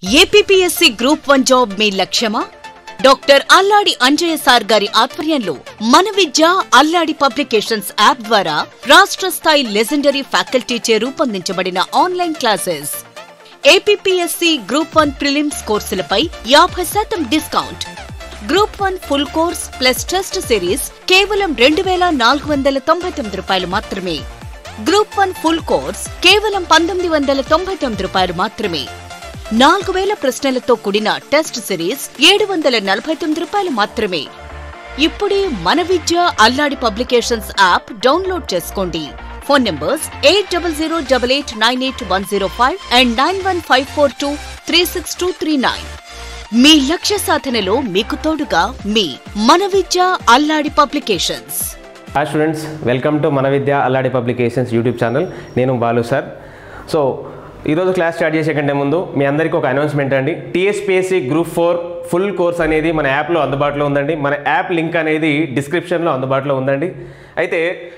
APPSC group one job మీ లక్ష్యమా doctor Alladi Anjaiah sir గారి ఆధ్వర్యంలో మన విద్య అల్లాడి పబ్లికేషన్స్ యాప్ ద్వారా రాష్ట్ర స్థాయి లెజెండరీ ఫ్యాకల్టీచే రూపొందించబడిన online classes APPSC group one prelims కోర్సులపై యాభై శాతం discount group one full course plus test series కేవలం రెండు వేల నాలుగు వందల తొంభై తొమ్మిది రూపాయలు మాత్రమే గ్రూప్ వన్ ఫుల్ కోర్స్ కేవలం పంతొమ్మిది వందల తొంభై తొమ్మిది రూపాయలు మాత్రమే నాలుగు వేల ప్రశ్నలతో కూడిన టెస్ట్ సిరీస్ ఏడు వందల నలభై తొమ్మిది రూపాయలు మాత్రమే ఇప్పుడే మన విద్య అల్లాడి పబ్లికేషన్స్ యాప్ డౌన్లోడ్ చేసుకోండి phone numbers eight double zero double eight nine eight one zero five and nine one five four two three six two three nine మీ లక్ష్య సాధనలో మీకు తోడుగా మీ మన విద్య అల్లాడి పబ్లికేషన్స్ హాయ్ స్టూడెంట్స్ వెల్కమ్ టు మన విద్య అల్లాడి పబ్లికేషన్స్ యూట్యూబ్ ఛానల్ నేను బాలు సార్ సో ఈరోజు క్లాస్ స్టార్ట్ చేసే కంటే ముందు మీ అందరికీ ఒక అనౌన్స్మెంట్ అండి TSPSC group four full course అనేది మన యాప్లో అందుబాటులో ఉందండి మన యాప్ లింక్ అనేది డిస్క్రిప్షన్లో అందుబాటులో ఉందండి అయితే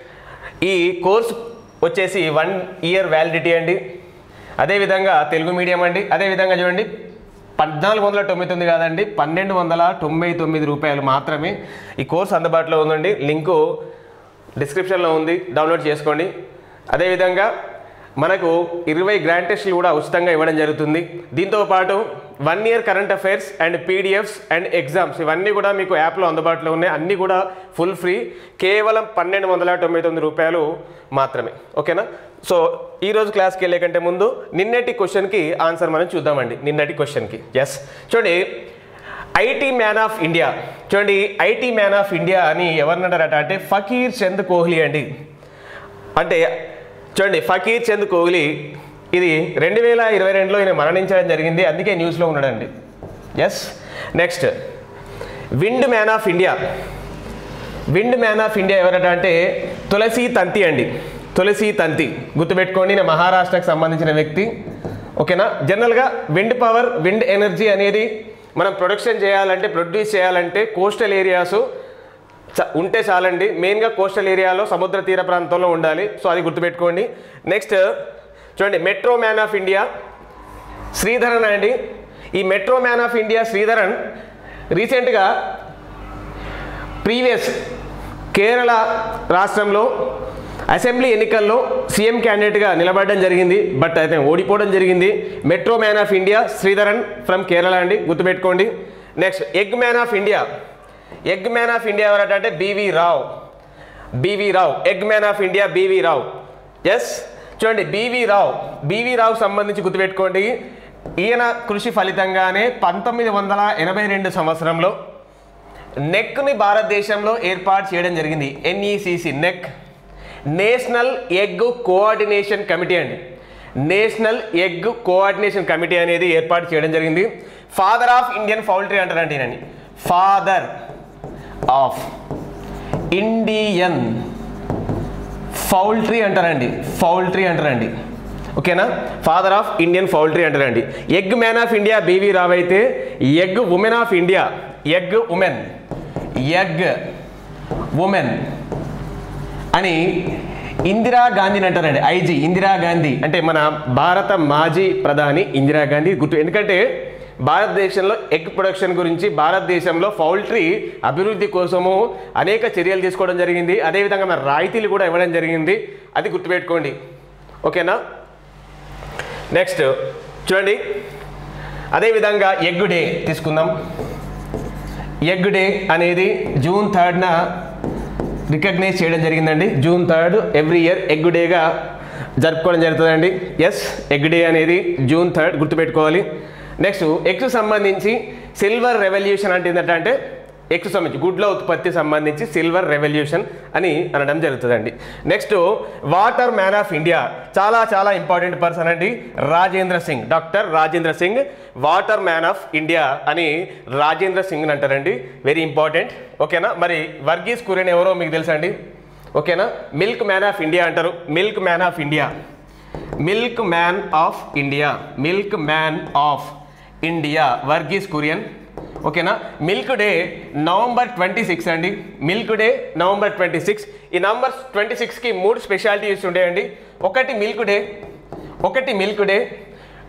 ఈ కోర్స్ వచ్చేసి వన్ ఇయర్ వ్యాలిడిటీ అండి అదేవిధంగా తెలుగు మీడియం అండి అదేవిధంగా చూడండి పద్నాలుగు వందల తొంభై తొమ్మిది కాదండి పన్నెండు వందల తొంభై తొమ్మిది రూపాయలు మాత్రమే ఈ కోర్స్ అందుబాటులో ఉందండి లింకు డిస్క్రిప్షన్లో ఉంది డౌన్లోడ్ చేసుకోండి అదేవిధంగా మనకు ఇరవై గ్రాండ్ టెస్ట్లు కూడా ఉచితంగా ఇవ్వడం జరుగుతుంది దీంతో పాటు one year current affairs and PDFs and exams ఇవన్నీ కూడా మీకు యాప్లో అందుబాటులో ఉన్నాయి అన్నీ కూడా ఫుల్ ఫ్రీ కేవలం పన్నెండు వందల తొంభై తొమ్మిది రూపాయలు మాత్రమే ఓకేనా సో ఈరోజు క్లాస్కి వెళ్ళే కంటే ముందు నిన్నటి క్వశ్చన్కి ఆన్సర్ మనం చూద్దామండి నిన్నటి క్వశ్చన్కి ఎస్ చూడండి ఐటీ మ్యాన్ ఆఫ్ ఇండియా చూడండి ఐటీ మ్యాన్ ఆఫ్ ఇండియా అని ఎవరినంటారట అంటే ఫకీర్ చంద్ కోహ్లీ అండి అంటే చూడండి ఫకీర్ చంద్ కోహ్లీ ఇది రెండు వేల ఇరవై రెండులో ఈయన మరణించడం జరిగింది అందుకే న్యూస్లో ఉన్నాడండి yes next wind man of India wind man of India ఎవరట అంటే తులసి తంతి అండి తులసి తంతి గుర్తుపెట్టుకోండి నేను మహారాష్ట్రకు సంబంధించిన వ్యక్తి ఓకేనా జనరల్గా విండ్ పవర్ విండ్ ఎనర్జీ అనేది మనం ప్రొడక్షన్ చేయాలంటే ప్రొడ్యూస్ చేయాలంటే కోస్టల్ ఏరియాస్ చ- ఉంటే చాలండి మెయిన్గా కోస్టల్ ఏరియాలో సముద్ర తీర ప్రాంతంలో ఉండాలి సో అది గుర్తుపెట్టుకోండి నెక్స్ట్ చూడండి metro man of India Sreedharan అండి ఈ metro man of India Sreedharan రీసెంట్గా ప్రీవియస్ కేరళ రాష్ట్రంలో అసెంబ్లీ ఎన్నికల్లో సీఎం క్యాండిడేట్గా నిలబడడం జరిగింది బట్ అయితే ఓడిపోవడం జరిగింది metro man of India Sreedharan from Kerala అండి గుర్తుపెట్టుకోండి next egg man of India egg man of India ఎవరంటే B V Rao B V Rao egg man of India BV Rao yes చూడండి బీవీ రావ్ బీవీ రావ్ సంబంధించి గుర్తుపెట్టుకోండి ఈయన కృషి ఫలితంగానే పంతొమ్మిది వందల ఎనభై రెండు సంవత్సరంలో నెక్ని భారతదేశంలో ఏర్పాటు చేయడం జరిగింది ఎన్ఈసిసి నెక్ నేషనల్ ఎగ్ కోఆర్డినేషన్ కమిటీ అండి నేషనల్ ఎగ్ కోఆర్డినేషన్ కమిటీ అనేది ఏర్పాటు చేయడం జరిగింది ఫాదర్ ఆఫ్ ఇండియన్ పౌల్ట్రీ అంటారండి ఈయనని ఫాదర్ ఆఫ్ ఇండియన్ ఫౌల్ట్రీ అంటారండి ఫౌల్ట్రీ అంటారండి ఓకేనా ఫాదర్ ఆఫ్ ఇండియన్ ఫౌల్ట్రీ అంటారండి egg man of India BV V Rao egg women of India egg women egg women అని ఇందిరా గాంధీని అంటారండి ఐజీ ఇందిరా గాంధీ అంటే మన భారత మాజీ ప్రధాని ఇందిరా గాంధీ గుర్తు ఎందుకంటే భారతదేశంలో ఎగ్ ప్రొడక్షన్ గురించి భారతదేశంలో పౌల్ట్రీ అభివృద్ధి కోసము అనేక చర్యలు తీసుకోవడం జరిగింది అదేవిధంగా మన రాయితీలు కూడా ఇవ్వడం జరిగింది అది గుర్తుపెట్టుకోండి ఓకేనా నెక్స్ట్ చూడండి అదేవిధంగా ఎగ్ డే తీసుకుందాం ఎగ్ డే అనేది జూన్ థర్డ్న రికగ్నైజ్ చేయడం జరిగిందండి June third every year egg డేగా జరుపుకోవడం జరుగుతుందండి ఎస్ ఎగ్ డే అనేది జూన్ థర్డ్ గుర్తుపెట్టుకోవాలి నెక్స్ట్ ఎగ్స్ సంబంధించి సిల్వర్ రెవల్యూషన్ అంటే ఏంటంటే ఎగ్స్ సంబంధించి గుడ్ల ఉత్పత్తి సంబంధించి సిల్వర్ రెవల్యూషన్ అని అనడం జరుగుతుందండి next water man of India చాలా చాలా ఇంపార్టెంట్ పర్సన్ అండి Rajendra Singh doctor Rajendra Singh water man of India అని రాజేంద్ర సింగ్ అంటారండి వెరీ ఇంపార్టెంట్ ఓకేనా మరి వర్గీస్ కురియన్ ఎవరో మీకు తెలుసా అండి ఓకేనా మిల్క్ మ్యాన్ ఆఫ్ ఇండియా అంటారు milk man of India milk man of India milk man of India Verghese Kurien ఓకేనా milk day November twenty six అండి milk day November twenty six ఈ నవంబర్ ట్వంటీ సిక్స్కి మూడు స్పెషాలిటీస్ ఉండేయండి ఒకటి మిల్క్ డే ఒకటి milk day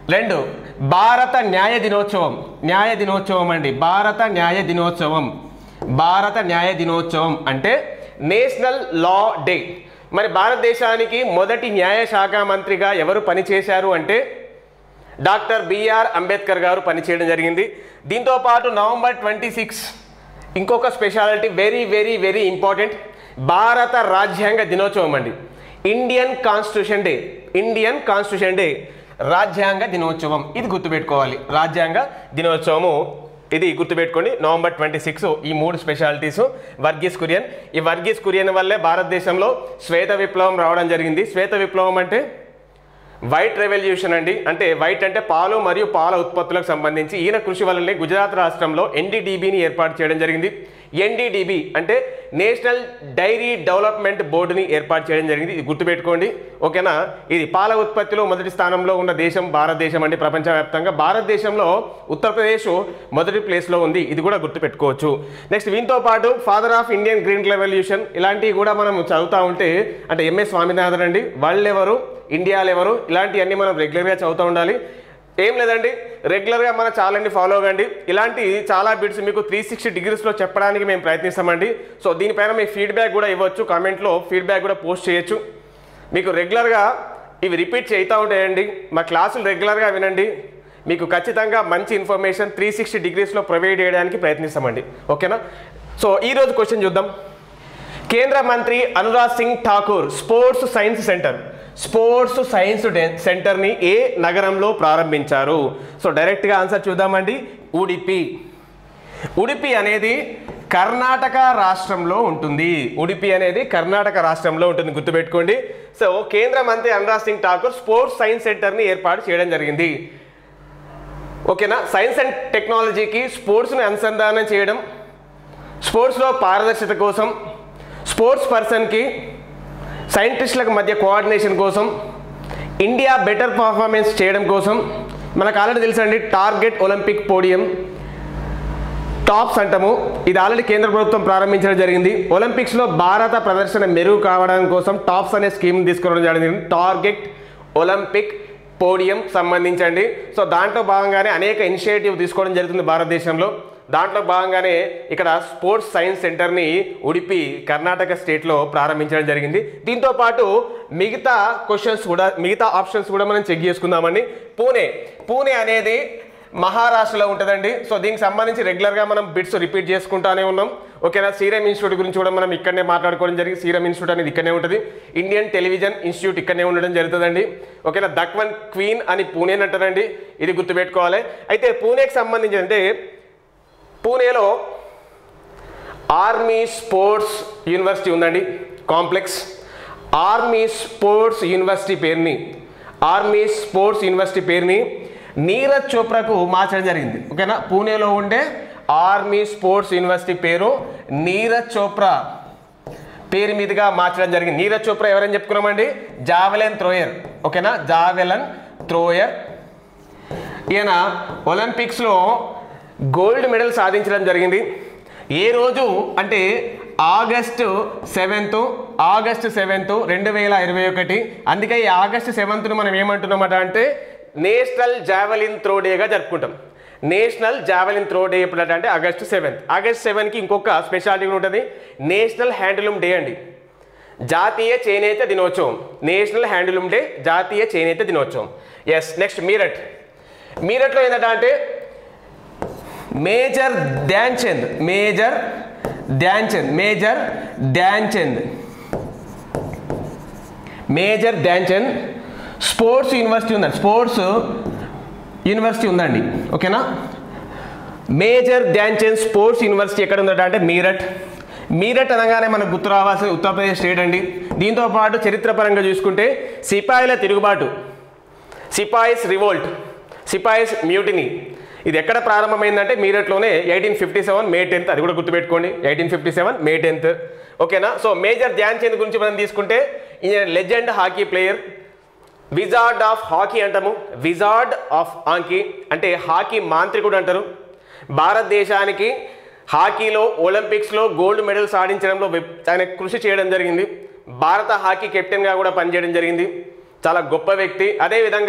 రెండు భారత న్యాయ దినోత్సవం న్యాయ దినోత్సవం అండి భారత న్యాయ దినోత్సవం భారత న్యాయ దినోత్సవం అంటే నేషనల్ లా డే మరి భారతదేశానికి మొదటి న్యాయ శాఖ మంత్రిగా ఎవరు పనిచేశారు అంటే డాక్టర్ బిఆర్ అంబేద్కర్ గారు పనిచేయడం జరిగింది దీంతో పాటు నవంబర్ ట్వంటీ సిక్స్ ఇంకొక speciality very very very important భారత రాజ్యాంగ దినోత్సవం అండి Indian constitution day Indian constitution day రాజ్యాంగ దినోత్సవం ఇది గుర్తుపెట్టుకోవాలి రాజ్యాంగ దినోత్సవము ఇది గుర్తుపెట్టుకోండి నవంబర్ ట్వంటీ సిక్స్ ఈ మూడు స్పెషాలిటీస్ వర్గీస్ కురియన్ ఈ వర్గీస్ కురియన్ వల్లే భారతదేశంలో శ్వేత విప్లవం రావడం జరిగింది శ్వేత విప్లవం అంటే వైట్ రెవల్యూషన్ అండి అంటే వైట్ అంటే పాలు మరియు పాల ఉత్పత్తులకు సంబంధించి ఈయన కృషి వల్లనే గుజరాత్ రాష్ట్రంలో ఎన్డీడీబీని ఏర్పాటు చేయడం జరిగింది ఎన్డీడీబీ అంటే నేషనల్ డైరీ డెవలప్మెంట్ బోర్డుని ఏర్పాటు చేయడం జరిగింది ఇది గుర్తుపెట్టుకోండి ఓకేనా ఇది పాల ఉత్పత్తిలో మొదటి స్థానంలో ఉన్న దేశం భారతదేశం అండి ప్రపంచవ్యాప్తంగా భారతదేశంలో ఉత్తరప్రదేశ్ మొదటి ప్లేస్లో ఉంది ఇది కూడా గుర్తుపెట్టుకోవచ్చు నెక్స్ట్ వీటితో పాటు father of Indian green revolution ఇలాంటివి కూడా మనం చదువుతూ ఉంటే అంటే ఎంఎస్ స్వామినాథన్ అండి వాళ్ళు ఎవరు ఇండియాలో ఎవరు ఇలాంటివన్నీ మనం రెగ్యులర్గా చదువుతూ ఉండాలి ఏం లేదండి రెగ్యులర్గా మన ఛానల్ని ఫాలో అవ్వండి ఇలాంటి చాలా బిట్స్ మీకు త్రీ సిక్స్టీ డిగ్రీస్లో చెప్పడానికి మేము ప్రయత్నిస్తామండి సో దీనిపైన మీ ఫీడ్బ్యాక్ కూడా ఇవ్వచ్చు కామెంట్లో ఫీడ్బ్యాక్ కూడా పోస్ట్ చేయొచ్చు మీకు రెగ్యులర్గా ఇవి రిపీట్ చేస్తూ ఉంటాయండి మా క్లాసులు రెగ్యులర్గా వినండి మీకు ఖచ్చితంగా మంచి ఇన్ఫర్మేషన్ త్రీ సిక్స్టీ డిగ్రీస్లో ప్రొవైడ్ చేయడానికి ప్రయత్నిస్తామండి ఓకేనా సో ఈరోజు క్వశ్చన్ చూద్దాం కేంద్ర మంత్రి Anurag Singh Thakur sports science centre sports science డె- సెంటర్ని ఏ నగరంలో ప్రారంభించారు సో డైరెక్ట్గా ఆన్సర్ చూద్దామండి ఉడిపి ఉడిపి అనేది కర్ణాటక రాష్ట్రంలో ఉంటుంది ఉడిపి అనేది కర్ణాటక రాష్ట్రంలో ఉంటుంది గుర్తుపెట్టుకోండి సో కేంద్ర మంత్రి అనురాగ్ సింగ్ ఠాకూర్ స్పోర్ట్స్ సైన్స్ సెంటర్ని ఏర్పాటు చేయడం జరిగింది ఓకేనా సైన్స్ అండ్ టెక్నాలజీకి స్పోర్ట్స్ని అనుసంధానం చేయడం స్పోర్ట్స్లో పారదర్శకత కోసం స్పోర్ట్స్ పర్సన్కి సైంటిస్టులకు మధ్య కోఆర్డినేషన్ కోసం ఇండియా బెటర్ పర్ఫార్మెన్స్ చేయడం కోసం మనకు ఆల్రెడీ తెలుసండి టార్గెట్ ఒలింపిక్ పోడియం టాప్స్ అంటాము ఇది ఆల్రెడీ కేంద్ర ప్రభుత్వం ప్రారంభించడం జరిగింది ఒలింపిక్స్లో భారత ప్రదర్శన మెరుగు కావడం కోసం టాప్స్ అనే స్కీమ్ తీసుకురావడం జరిగింది టార్గెట్ ఒలింపిక్ పోడియం సంబంధించండి సో దాంట్లో భాగంగానే అనేక ఇనిషియేటివ్ తీసుకోవడం జరుగుతుంది భారతదేశంలో దాంట్లో భాగంగానే ఇక్కడ స్పోర్ట్స్ సైన్స్ సెంటర్ని ఉడిపి కర్ణాటక స్టేట్లో ప్రారంభించడం జరిగింది దీంతో పాటు మిగతా క్వశ్చన్స్ కూడా మిగతా ఆప్షన్స్ కూడా మనం చెక్ చేసుకుందామండి పూణే పూణే అనేది మహారాష్ట్రలో ఉంటుందండి సో దీనికి సంబంధించి రెగ్యులర్గా మనం బిట్స్ రిపీట్ చేసుకుంటానే ఉన్నాం ఓకేనా సీరం ఇన్స్టిట్యూట్ గురించి కూడా మనం ఇక్కడనే మాట్లాడుకోవడం జరిగింది సీరం ఇన్స్టిట్యూట్ అనేది ఇక్కడనే ఉంటుంది ఇండియన్ టెలివిజన్ ఇన్స్టిట్యూట్ ఇక్కడనే ఉండడం జరుగుతుందండి ఓకేనా దక్వన్ క్వీన్ అని పూణే అంటారండి ఇది గుర్తుపెట్టుకోవాలి అయితే పూణేకి సంబంధించి అంటే పూణేలో ఆర్మీ స్పోర్ట్స్ యూనివర్సిటీ ఉందండి కాంప్లెక్స్ ఆర్మీ స్పోర్ట్స్ యూనివర్సిటీ పేరుని ఆర్మీ స్పోర్ట్స్ యూనివర్సిటీ పేరుని నీరజ్ చోప్రాకు మార్చడం జరిగింది ఓకేనా పూణేలో ఉండే ఆర్మీ స్పోర్ట్స్ యూనివర్సిటీ పేరు నీరజ్ చోప్రా పేరు మీదుగా మార్చడం జరిగింది నీరజ్ చోప్రా ఎవరని చెప్పుకున్నామండి జావెలన్ త్రోయర్ ఓకేనా జావెలన్ త్రోయర్ ఈయన ఒలింపిక్స్లో గోల్డ్ మెడల్ సాధించడం జరిగింది ఏ రోజు అంటే ఆగస్టు సెవెంత్ ఆగస్టు సెవెంత్ రెండు వేల ఇరవై ఒకటి అందుకే ఈ ఆగస్టు సెవెంత్ను మనం ఏమంటున్నామట అంటే నేషనల్ జావెలిన్ త్రో డేగా జరుపుకుంటాం నేషనల్ జావెలిన్ త్రో డే ఎప్పుడు అంటే ఆగస్టు సెవెంత్ ఆగస్ట్ సెవెన్కి ఇంకొక స్పెషాలిటీ కూడా ఉంటుంది నేషనల్ హ్యాండ్లూమ్ డే అండి జాతీయ చేనేత దినోత్సవం నేషనల్ హ్యాండ్లూమ్ డే జాతీయ చేనేత దినోత్సవం ఎస్ నెక్స్ట్ మీరట్ మీరట్లో ఏంటంటే అంటే major Dhyan Chand major Dhyan Chand major Dhyan Chand major Dhyan Chand sports university ఉందండి స్పోర్ట్స్ యూనివర్సిటీ ఉందండి ఓకేనా major Dhyan Chand sports university ఎక్కడ ఉందట అంటే మీరట్ మీరట్ అనగానే మనకు గుర్తు రావాల్సిన ఉత్తరప్రదేశ్ స్టేట్ అండి దీంతో పాటు చరిత్రపరంగా చూసుకుంటే సిపాయిల తిరుగుబాటు సిపాయిస్ రివోల్ట్ సిపాయిస్ మ్యూటినీ ఇది ఎక్కడ ప్రారంభమైందంటే మీరట్లోనే eighteen fifty seven May tenth అది కూడా గుర్తుపెట్టుకోండి eighteen fifty seven May tenth ఓకేనా సో మేజర్ ధ్యాన్ చంద్ గురించి మనం తీసుకుంటే ఈయన legend hockey player wizard of hockey అంటాము విజార్డ్ ఆఫ్ హాకీ అంటే హాకీ మాంత్రికుడు అంటారు భారతదేశానికి హాకీలో ఒలింపిక్స్లో గోల్డ్ మెడల్ సాధించడంలో వెప్- ఆయన కృషి చేయడం జరిగింది భారత హాకీ కెప్టెన్గా కూడా పనిచేయడం జరిగింది చాలా గొప్ప వ్యక్తి అదేవిధంగా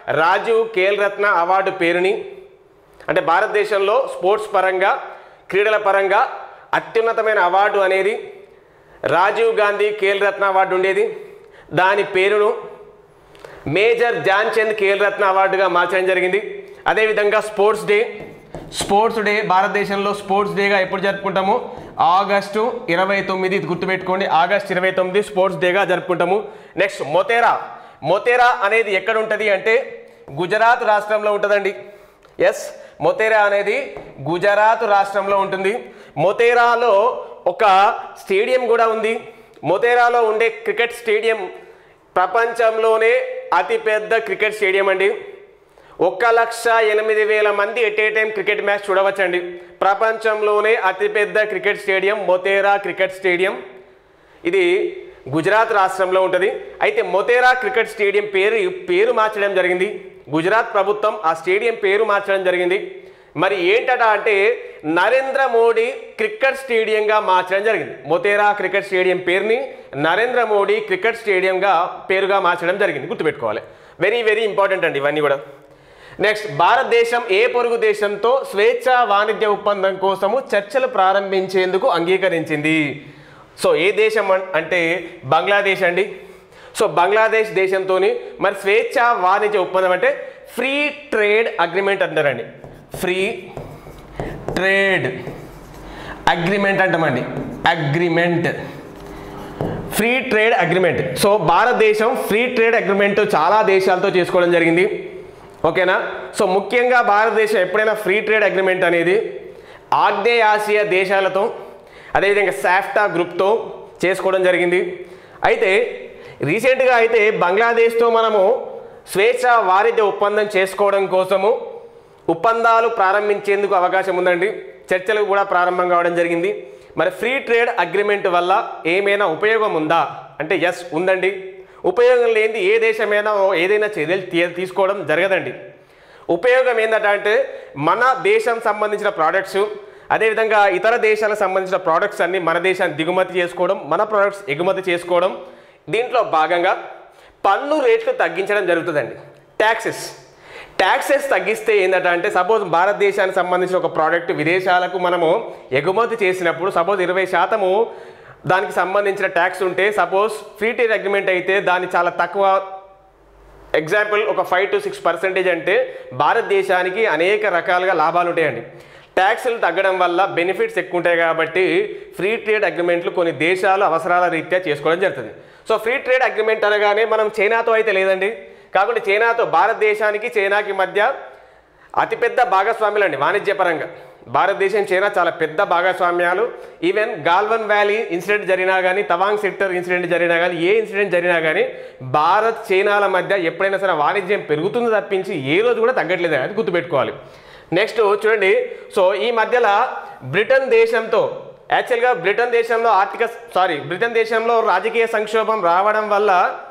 రాజీవ్ ఖేల్ రత్న అవార్డు పేరుని అంటే భారతదేశంలో స్పోర్ట్స్ పరంగా క్రీడల పరంగా అత్యున్నతమైన అవార్డు అనేది రాజీవ్ గాంధీ ఖేల్ రత్న అవార్డు ఉండేది దాని పేరును మేజర్ ధ్యాన్ చంద్ ఖేల్ రత్న అవార్డుగా మార్చడం జరిగింది అదేవిధంగా స్పోర్ట్స్ డే స్పోర్ట్స్ డే భారతదేశంలో స్పోర్ట్స్ డేగా ఎప్పుడు జరుపుకుంటాము ఆగస్టు ఇరవై తొమ్మిది ఇది గుర్తుపెట్టుకోండి ఆగస్ట్ ఇరవై తొమ్మిది స్పోర్ట్స్ డేగా జరుపుకుంటాము నెక్స్ట్ మొతేరా మొతేరా అనేది ఎక్కడ ఉంటుంది అంటే గుజరాత్ రాష్ట్రంలో ఉంటుందండి ఎస్ మొతేరా అనేది గుజరాత్ రాష్ట్రంలో ఉంటుంది మొతేరాలో ఒక స్టేడియం కూడా ఉంది మొతేరాలో ఉండే క్రికెట్ స్టేడియం ప్రపంచంలోనే అతిపెద్ద క్రికెట్ స్టేడియం అండి ఒక్క లక్ష ఎనిమిది వేల మంది at a time cricket match చూడవచ్చండి ప్రపంచంలోనే అతిపెద్ద cricket stadium Motera cricket stadium ఇది గుజరాత్ రాష్ట్రంలో ఉంటుంది అయితే మొతేరా క్రికెట్ స్టేడియం పేరు పేరు మార్చడం జరిగింది గుజరాత్ ప్రభుత్వం ఆ స్టేడియం పేరు మార్చడం జరిగింది మరి ఏంటట అంటే నరేంద్ర మోడీ క్రికెట్ స్టేడియంగా మార్చడం జరిగింది మొతేరా క్రికెట్ స్టేడియం పేరుని నరేంద్ర మోడీ క్రికెట్ స్టేడియంగా పేరుగా మార్చడం జరిగింది గుర్తుపెట్టుకోవాలి వెరీ వెరీ ఇంపార్టెంట్ అండి ఇవన్నీ కూడా నెక్స్ట్ భారతదేశం ఏ పొరుగు దేశంతో స్వేచ్ఛ వాణిజ్య ఒప్పందం కోసము చర్చలు ప్రారంభించేందుకు అంగీకరించింది సో ఏ దేశం అన్- అంటే బంగ్లాదేశ్ అండి సో బంగ్లాదేశ్ దేశంతో మరి స్వేచ్ఛ వాణిజ్య ఒప్పందం అంటే ఫ్రీ ట్రేడ్ అగ్రిమెంట్ అంటారండి ఫ్రీ ట్రేడ్ అగ్రిమెంట్ అంటామండి agreement free trade agreement so భారతదేశం ఫ్రీ ట్రేడ్ అగ్రిమెంట్ చాలా దేశాలతో చేసుకోవడం జరిగింది ఓకేనా సో ముఖ్యంగా భారతదేశం ఎప్పుడైనా ఫ్రీ ట్రేడ్ అగ్రిమెంట్ అనేది ఆగ్నేయ ఆసియా దేశాలతో అదేవిధంగా సాఫ్టా గ్రూప్తో చేసుకోవడం జరిగింది అయితే రీసెంట్గా అయితే బంగ్లాదేశ్తో మనము స్వేచ్ఛ వాణిజ్య ఒప్పందం చేసుకోవడం కోసము ఒప్పందాలు ప్రారంభించేందుకు అవకాశం ఉందండి చర్చలు కూడా ప్రారంభం కావడం జరిగింది మరి ఫ్రీ ట్రేడ్ అగ్రిమెంట్ వల్ల ఏమైనా ఉపయోగం ఉందా అంటే ఎస్ ఉందండి ఉపయోగం లేనిది ఏ దేశమైనా ఏదైనా చర్యలు తీ- తీసుకోవడం జరగదండి ఉపయోగం ఏంటంటే అంటే మన దేశం సంబంధించిన ప్రోడక్ట్స్ అదేవిధంగా ఇతర దేశాలకు సంబంధించిన ప్రోడక్ట్స్ అన్ని మన దేశాన్ని దిగుమతి చేసుకోవడం మన ప్రోడక్ట్స్ ఎగుమతి చేసుకోవడం దీంట్లో భాగంగా పన్ను రేట్లు తగ్గించడం జరుగుతుందండి ట్యాక్సెస్ ట్యాక్సెస్ తగ్గిస్తే ఏంటంటే అంటే సపోజ్ భారతదేశానికి సంబంధించిన ఒక ప్రోడక్ట్ విదేశాలకు మనము ఎగుమతి చేసినప్పుడు సపోజ్ ఇరవై శాతము దానికి సంబంధించిన ట్యాక్స్ ఉంటే సపోజ్ ఫ్రీ ట్రేడ్ అగ్రిమెంట్ అయితే దాన్ని చాలా తక్కువ ఎగ్జాంపుల్ ఒక ఫైవ్ టు సిక్స్ పర్సెంటేజ్ అంటే భారతదేశానికి అనేక రకాలుగా లాభాలు ఉంటాయండి ట్యాక్సులు తగ్గడం వల్ల బెనిఫిట్స్ ఎక్కువ ఉంటాయి కాబట్టి ఫ్రీ ట్రేడ్ అగ్రిమెంట్లు కొన్ని దేశాలు అవసరాల రీత్యా చేసుకోవడం జరుగుతుంది సో ఫ్రీ ట్రేడ్ అగ్రిమెంట్ అనగానే మనం చైనాతో అయితే లేదండి కాకుండా చైనాతో భారతదేశానికి చైనాకి మధ్య అతిపెద్ద భాగస్వామ్యాలు అండి వాణిజ్యపరంగా భారతదేశం చైనా చాలా పెద్ద భాగస్వామ్యాలు ఈవెన్ గాల్వన్ వ్యాలీ ఇన్సిడెంట్ జరిగినా కానీ తవాంగ్ సెక్టర్ ఇన్సిడెంట్ జరిగినా కానీ ఏ ఇన్సిడెంట్ జరిగినా కానీ భారత్ చైనాల మధ్య ఎప్పుడైనా సరే వాణిజ్యం పెరుగుతుంది తప్పించి ఏ రోజు కూడా తగ్గట్లేదు అది గుర్తుపెట్టుకోవాలి నెక్స్ట్ చూడండి సో ఈ మధ్యలో బ్రిటన్ దేశంతో యాక్చువల్గా బ్రిటన్ దేశంలో ఆర్థిక సారీ బ్రిటన్ దేశంలో రాజకీయ సంక్షోభం రావడం వల్ల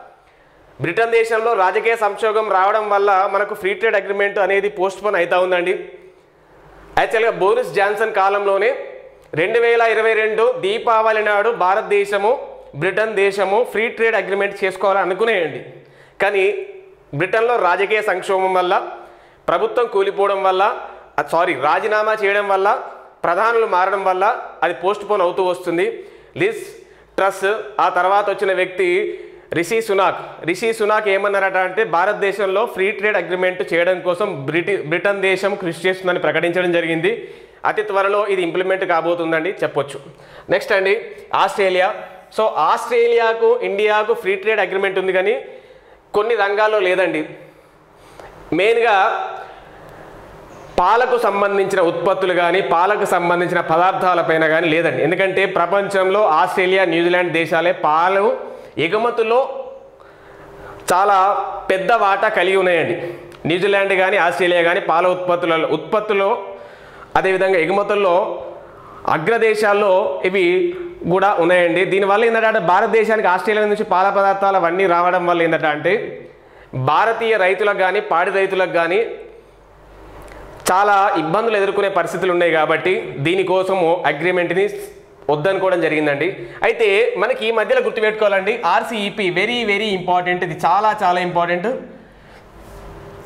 బ్రిటన్ దేశంలో రాజకీయ సంక్షోభం రావడం వల్ల మనకు ఫ్రీ ట్రేడ్ అగ్రిమెంట్ అనేది పోస్ట్ పోన్ అవుతా ఉందండి యాక్చువల్గా బోరిస్ జాన్సన్ కాలంలోనే రెండు వేల ఇరవై రెండు దీపావళి నాడు భారతదేశము బ్రిటన్ దేశము ఫ్రీ ట్రేడ్ అగ్రిమెంట్ చేసుకోవాలని అనుకునేయండి కానీ బ్రిటన్లో రాజకీయ సంక్షోభం వల్ల ప్రభుత్వం కూలిపోవడం వల్ల సారీ రాజీనామా చేయడం వల్ల ప్రధానులు మారడం వల్ల అది పోస్ట్ పోన్ అవుతూ వస్తుంది లిస్ ట్రస్ ఆ తర్వాత వచ్చిన వ్యక్తి రిషి సునాక్ రిషి సునాక్ ఏమన్నారట అంటే భారతదేశంలో ఫ్రీ ట్రేడ్ అగ్రిమెంట్ చేయడం కోసం బ్రిటి బ్రిటన్ దేశం కృషి చేస్తుందని ప్రకటించడం జరిగింది అతి త్వరలో ఇది ఇంప్లిమెంట్ కాబోతుందండి చెప్పొచ్చు నెక్స్ట్ అండి ఆస్ట్రేలియా సో ఆస్ట్రేలియాకు ఇండియాకు ఫ్రీ ట్రేడ్ అగ్రిమెంట్ ఉంది కానీ కొన్ని రంగాల్లో లేదండి మెయిన్గా పాలకు సంబంధించిన ఉత్పత్తులు కానీ పాలకు సంబంధించిన పదార్థాలపైన కానీ లేదండి ఎందుకంటే ప్రపంచంలో ఆస్ట్రేలియా న్యూజిలాండ్ దేశాలే పాలు ఎగుమతుల్లో చాలా పెద్ద వాటా కలిగి ఉన్నాయండి న్యూజిలాండ్ కానీ ఆస్ట్రేలియా కానీ పాల ఉత్పత్తులలో ఉత్పత్తులో అదేవిధంగా ఎగుమతుల్లో అగ్రదేశాల్లో ఇవి కూడా ఉన్నాయండి దీనివల్ల ఏంటంటే భారతదేశానికి ఆస్ట్రేలియా నుంచి పాల పదార్థాలు అవన్నీ రావడం వల్ల ఏంటంటే అంటే భారతీయ రైతులకు కానీ పాడి రైతులకు కానీ చాలా ఇబ్బందులు ఎదుర్కొనే పరిస్థితులు ఉన్నాయి కాబట్టి దీనికోసము అగ్రిమెంట్ని వద్దనుకోవడం జరిగిందండి అయితే మనకి ఈ మధ్యలో గుర్తుపెట్టుకోవాలండి ఆర్సీఈపీ వెరీ వెరీ ఇంపార్టెంట్ ఇది చాలా చాలా important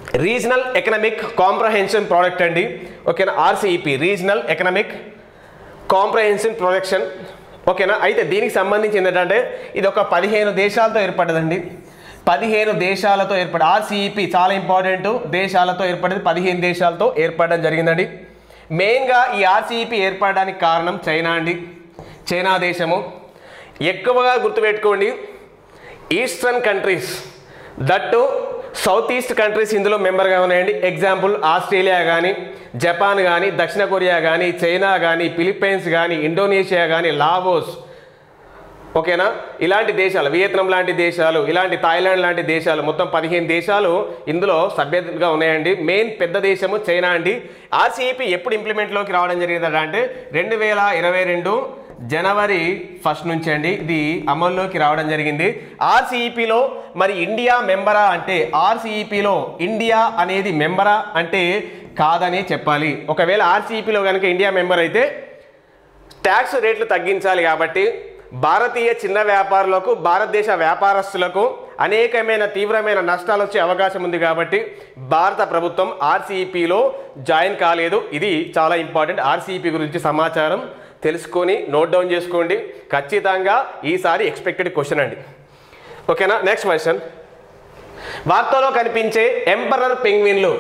regional economic comprehension product అండి ఓకేనా RCEP regional economic comprehension production ఓకేనా అయితే దీనికి సంబంధించి ఏంటంటే ఇది ఒక పదిహేను దేశాలతో ఏర్పడ్డదండి పదిహేను దేశాలతో ఏర్పడి ఆర్సీఈపీ చాలా ఇంపార్టెంట్ దేశాలతో ఏర్పడింది పదిహేను దేశాలతో ఏర్పడడం జరిగిందండి మెయిన్గా ఈ ఆర్సీఈపీ ఏర్పడడానికి కారణం చైనా అండి చైనా దేశము ఎక్కువగా గుర్తుపెట్టుకోండి eastern countries that south east countries ఇందులో మెంబర్గా ఉన్నాయండి ఎగ్జాంపుల్ ఆస్ట్రేలియా కానీ జపాన్ కానీ దక్షిణ కొరియా కానీ చైనా కానీ ఫిలిప్పైన్స్ కానీ ఇండోనేషియా కానీ లావోస్ ఓకేనా ఇలాంటి దేశాలు వియత్నాం లాంటి దేశాలు ఇలాంటి థాయిలాండ్ లాంటి దేశాలు మొత్తం పదిహేను దేశాలు ఇందులో సభ్యతగా ఉన్నాయండి మెయిన్ పెద్ద దేశము చైనా అండి ఆర్సీఈపీ ఎప్పుడు ఇంప్లిమెంట్లోకి రావడం జరిగిందట అంటే రెండు వేల ఇరవై రెండు జనవరి ఫస్ట్ నుంచి అండి ఇది అమల్లోకి రావడం జరిగింది ఆర్సీఈపీలో మరి ఇండియా మెంబరా అంటే ఆర్సీఈపీలో ఇండియా అనేది మెంబరా అంటే కాదని చెప్పాలి ఒకవేళ ఆర్సీఈపీలో కనుక ఇండియా మెంబర్ అయితే ట్యాక్స్ రేట్లు తగ్గించాలి కాబట్టి భారతీయ చిన్న వ్యాపారులకు భారతదేశ వ్యాపారస్తులకు అనేకమైన తీవ్రమైన నష్టాలు వచ్చే అవకాశం ఉంది కాబట్టి భారత ప్రభుత్వం ఆర్సీఈపీలో జాయిన్ కాలేదు ఇది చాలా ఇంపార్టెంట్ ఆర్సీఈపీ గురించి సమాచారం తెలుసుకొని నోట్ డౌన్ చేసుకోండి ఖచ్చితంగా ఈసారి ఎక్స్పెక్టెడ్ క్వశ్చన్ అండి ఓకేనా నెక్స్ట్ క్వశ్చన్ వార్తలో కనిపించే ఎంపరర్ పెంగ్విన్లు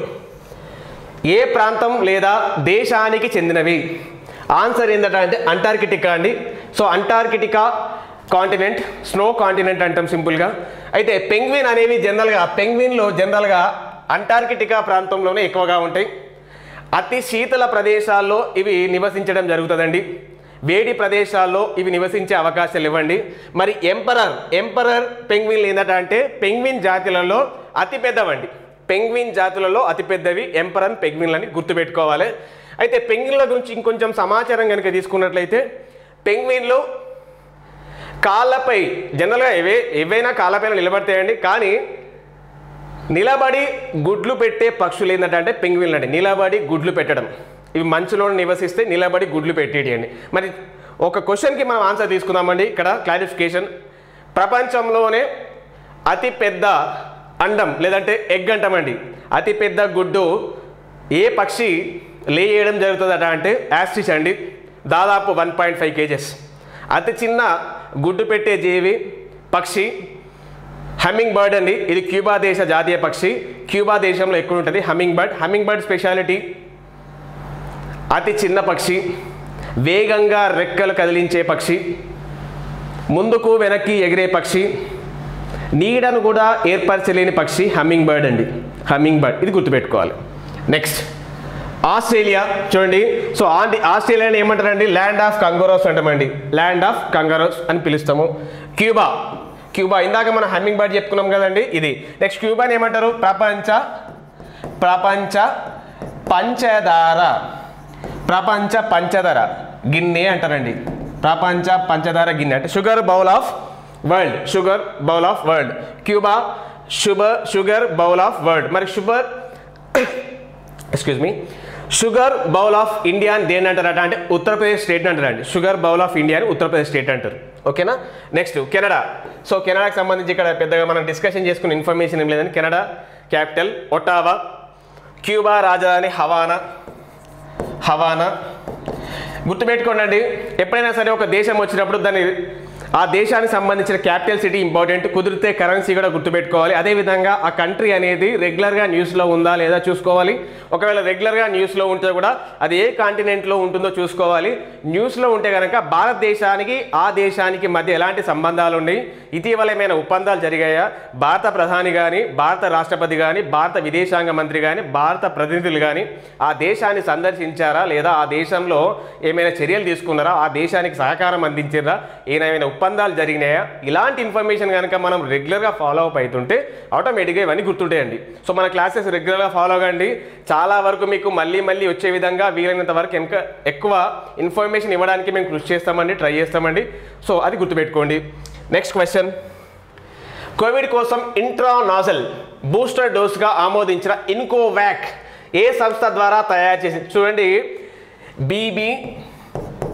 ఏ ప్రాంతం లేదా దేశానికి చెందినవి ఆన్సర్ ఏంటంటే అంటార్కిటికా అండి so Antarctica continent snow continent అంటాం సింపుల్గా అయితే పెంగ్విన్ అనేవి జనరల్గా పెంగ్విన్లు జనరల్గా అంటార్కిటికా ప్రాంతంలోనే ఎక్కువగా ఉంటాయి అతి శీతల ప్రదేశాల్లో ఇవి నివసించడం జరుగుతుందండి వేడి ప్రదేశాల్లో ఇవి నివసించే అవకాశాలు ఇవ్వండి మరి ఎంపరర్ ఎంపరర్ పెంగ్విన్లు ఏంటంటే పెంగ్విన్ జాతులలో అతి పెద్దవండి పెంగ్విన్ జాతులలో అతిపెద్దవి ఎంపరన్ పెంగ్విన్లని గుర్తుపెట్టుకోవాలి అయితే పెంగ్విన్ల గురించి ఇంకొంచెం సమాచారం కనుక తీసుకున్నట్లయితే పెంగ్విన్లు కాళ్ళపై జనరల్గా ఏవే ఏవైనా కాళ్ళపైన నిలబడతాయండి కానీ నిలబడి గుడ్లు పెట్టే పక్షులు ఏంటంటే పెంగ్విన్లు అండి నిలబడి గుడ్లు పెట్టడం ఇవి మంచులో నివసిస్తే నిలబడి గుడ్లు పెట్టేయండి మరి ఒక క్వశ్చన్కి మనం ఆన్సర్ తీసుకుందామండి ఇక్కడ క్లారిఫికేషన్ ప్రపంచంలోనే అతి పెద్ద అండం లేదంటే ఎగ్ అంటామండి అతి పెద్ద గుడ్డు ఏ పక్షి లేయడం జరుగుతుందట అంటే యాస్టిచ్ అండి దాదాపు వన్ పాయింట్ ఫైవ్ కేజెస్ అతి చిన్న గుడ్డు పెట్టే జీవి పక్షి హమ్మింగ్ బర్డ్ అండి ఇది క్యూబా దేశ జాతీయ పక్షి క్యూబా దేశంలో ఎక్కువ ఉంటుంది hummingbird hummingbird speciality అతి చిన్న పక్షి వేగంగా రెక్కలు కదిలించే పక్షి ముందుకు వెనక్కి ఎగిరే పక్షి నీడను కూడా ఏర్పరచలేని పక్షి హమ్మింగ్ బర్డ్ అండి హమ్మింగ్ బర్డ్ ఇది గుర్తుపెట్టుకోవాలి నెక్స్ట్ ఆస్ట్రేలియా చూడండి సో ఆంటి ఆస్ట్రేలియాని ఏమంటారండి ల్యాండ్ ఆఫ్ కంగరోస్ అంటామండి ల్యాండ్ ఆఫ్ కంగరోస్ అని పిలుస్తాము క్యూబా క్యూబా ఇందాక మనం హమ్మింగ్ బర్డ్ చెప్పుకున్నాం కదండి ఇది నెక్స్ట్ క్యూబాని ఏమంటారు ప్రపంచ ప్రపంచ పంచదార ప్రపంచ పంచదార గిన్నె అంటారండి ప్రపంచ పంచదార గిన్నె అంటే sugar bowl of world sugar bowl of world Cuba sugar sugar bowl of world మరి sugar excuse me sugar bowl of India అని దేని అంటారట అంటే ఉత్తరప్రదేశ్ స్టేట్ అంటారండి షుగర్ బౌల్ ఆఫ్ ఇండియా అని ఉత్తరప్రదేశ్ స్టేట్ అంటారు ఓకేనా నెక్స్ట్ కెనడా సో కెనడాకి సంబంధించి ఇక్కడ పెద్దగా మనం డిస్కషన్ చేసుకున్న ఇన్ఫర్మేషన్ ఏం లేదండి కెనడా క్యాపిటల్ ఒటావా క్యూబా రాజధాని హవానా హవానా గుర్తుపెట్టుకోండి ఎప్పుడైనా సరే ఒక దేశం వచ్చినప్పుడు దాని ఆ దేశానికి సంబంధించిన క్యాపిటల్ సిటీ ఇంపార్టెంట్ కుదిరితే కరెన్సీ కూడా గుర్తుపెట్టుకోవాలి అదేవిధంగా ఆ కంట్రీ అనేది రెగ్యులర్గా న్యూస్లో ఉందా లేదా చూసుకోవాలి ఒకవేళ రెగ్యులర్గా న్యూస్లో ఉంటే కూడా అది ఏ కాంటినెంట్లో ఉంటుందో చూసుకోవాలి న్యూస్లో ఉంటే కనుక భారతదేశానికి ఆ దేశానికి మధ్య ఎలాంటి సంబంధాలు ఉన్నాయి ఇటీవల ఏమైనా ఒప్పందాలు జరిగాయా భారత ప్రధాని కానీ భారత రాష్ట్రపతి కానీ భారత విదేశాంగ మంత్రి కానీ భారత ప్రతినిధులు కానీ ఆ దేశాన్ని సందర్శించారా లేదా ఆ దేశంలో ఏమైనా చర్యలు తీసుకున్నారా ఆ దేశానికి సహకారం అందించారా ఏమైనా ఒప్పందాలు జరిగినాయా ఇలాంటి ఇన్ఫర్మేషన్ కనుక మనం రెగ్యులర్గా ఫాలో అప్ అవుతుంటే ఆటోమేటిక్గా ఇవన్నీ గుర్తుంటాయండి సో మన క్లాసెస్ రెగ్యులర్గా ఫాలో అవ్వండి చాలా వరకు మీకు మళ్ళీ మళ్ళీ వచ్చే విధంగా వీలైనంత వరకు ఇంకా ఎక్కువ ఇన్ఫర్మేషన్ ఇవ్వడానికి మేము కృషి చేస్తామండి ట్రై చేస్తామండి సో అది గుర్తుపెట్టుకోండి నెక్స్ట్ క్వశ్చన్ కోవిడ్ కోసం ఇంట్రానాజల్ బూస్టర్ డోస్గా ఆమోదించిన ఇన్కోవాక్ ఏ సంస్థ ద్వారా తయారు చేసి చూడండి B B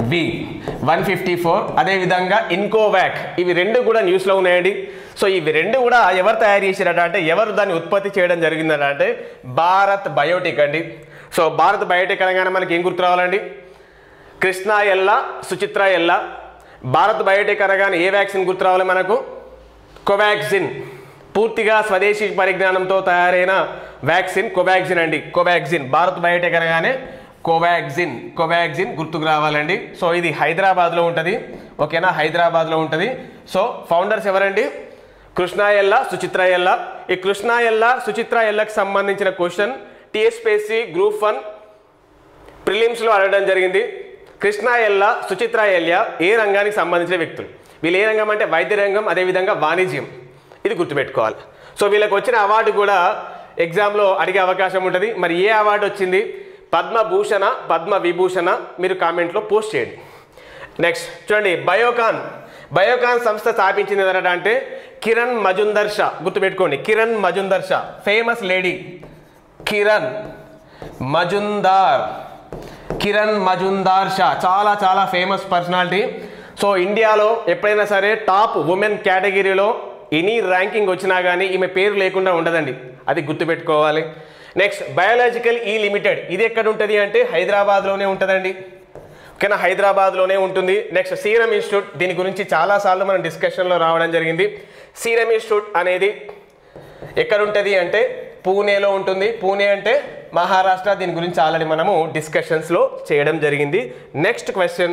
V one fifty four అదేవిధంగా ఇన్కోవాక్ ఇవి రెండు కూడా న్యూస్లో ఉన్నాయండి సో ఇవి రెండు కూడా ఎవరు తయారు చేశారట అంటే ఎవరు దాన్ని ఉత్పత్తి చేయడం జరిగిందట అంటే భారత్ బయోటెక్ అండి సో భారత్ బయోటెక్ అనగానే మనకి ఏం గుర్తు రావాలండి కృష్ణ ఎల్ల సుచిత్ర ఎల్ల భారత్ బయోటెక్ అనగానే ఏ వ్యాక్సిన్ గుర్తు రావాలి మనకు కోవాక్సిన్ పూర్తిగా స్వదేశీ పరిజ్ఞానంతో తయారైన వ్యాక్సిన్ కోవాక్సిన్ అండి కోవాక్సిన్ భారత్ బయోటెక్ అనగానే కోవాక్సిన్ కోవాక్సిన్ గుర్తుకు రావాలండి సో ఇది హైదరాబాద్లో ఉంటుంది ఓకేనా హైదరాబాద్లో ఉంటుంది సో ఫౌండర్స్ ఎవరండి కృష్ణ ఎల్ల సుచిత్ర ఎల్ల ఈ కృష్ణ ఎల్ల సుచిత్ర ఎల్లకి సంబంధించిన క్వశ్చన్ టీఎస్పీఎస్సీ గ్రూప్ వన్ ప్రిలిమ్స్లో అడగడం జరిగింది కృష్ణ ఎల్ల సుచిత్ర ఎల్య ఏ రంగానికి సంబంధించిన వ్యక్తులు వీళ్ళు ఏ రంగం అంటే వైద్య రంగం అదేవిధంగా వాణిజ్యం ఇది గుర్తుపెట్టుకోవాలి సో వీళ్ళకి వచ్చిన అవార్డు కూడా ఎగ్జామ్లో అడిగే అవకాశం ఉంటుంది మరి ఏ అవార్డు వచ్చింది పద్మభూషణ పద్మ విభూషణ మీరు కామెంట్లో పోస్ట్ చేయండి నెక్స్ట్ చూడండి బయోకాన్ బయోకాన్ సంస్థ స్థాపించింది ఎవరట అంటే కిరణ్ మజుందర్ షా గుర్తుపెట్టుకోండి కిరణ్ మజుందర్ షా ఫేమస్ లేడీ కిరణ్ మజుందార్ కిరణ్ మజుందార్ షా చాలా చాలా ఫేమస్ పర్సనాలిటీ సో ఇండియాలో ఎప్పుడైనా సరే టాప్ ఉమెన్ కేటగిరీలో ఎనీ ర్యాంకింగ్ వచ్చినా కానీ ఈమె పేరు లేకుండా ఉండదండి అది గుర్తుపెట్టుకోవాలి నెక్స్ట్ బయాలజికల్ ఈ లిమిటెడ్ ఇది ఎక్కడ ఉంటుంది అంటే హైదరాబాద్లోనే ఉంటుందండి ఓకేనా హైదరాబాద్లోనే ఉంటుంది నెక్స్ట్ సీరం ఇన్స్టిట్యూట్ దీని గురించి చాలాసార్లు మనం డిస్కషన్లో రావడం జరిగింది సీరం ఇన్స్టిట్యూట్ అనేది ఎక్కడ ఉంటుంది అంటే పూణేలో ఉంటుంది పూణే అంటే మహారాష్ట్ర దీని గురించి ఆల్రెడీ మనము డిస్కషన్స్లో చేయడం జరిగింది నెక్స్ట్ క్వశ్చన్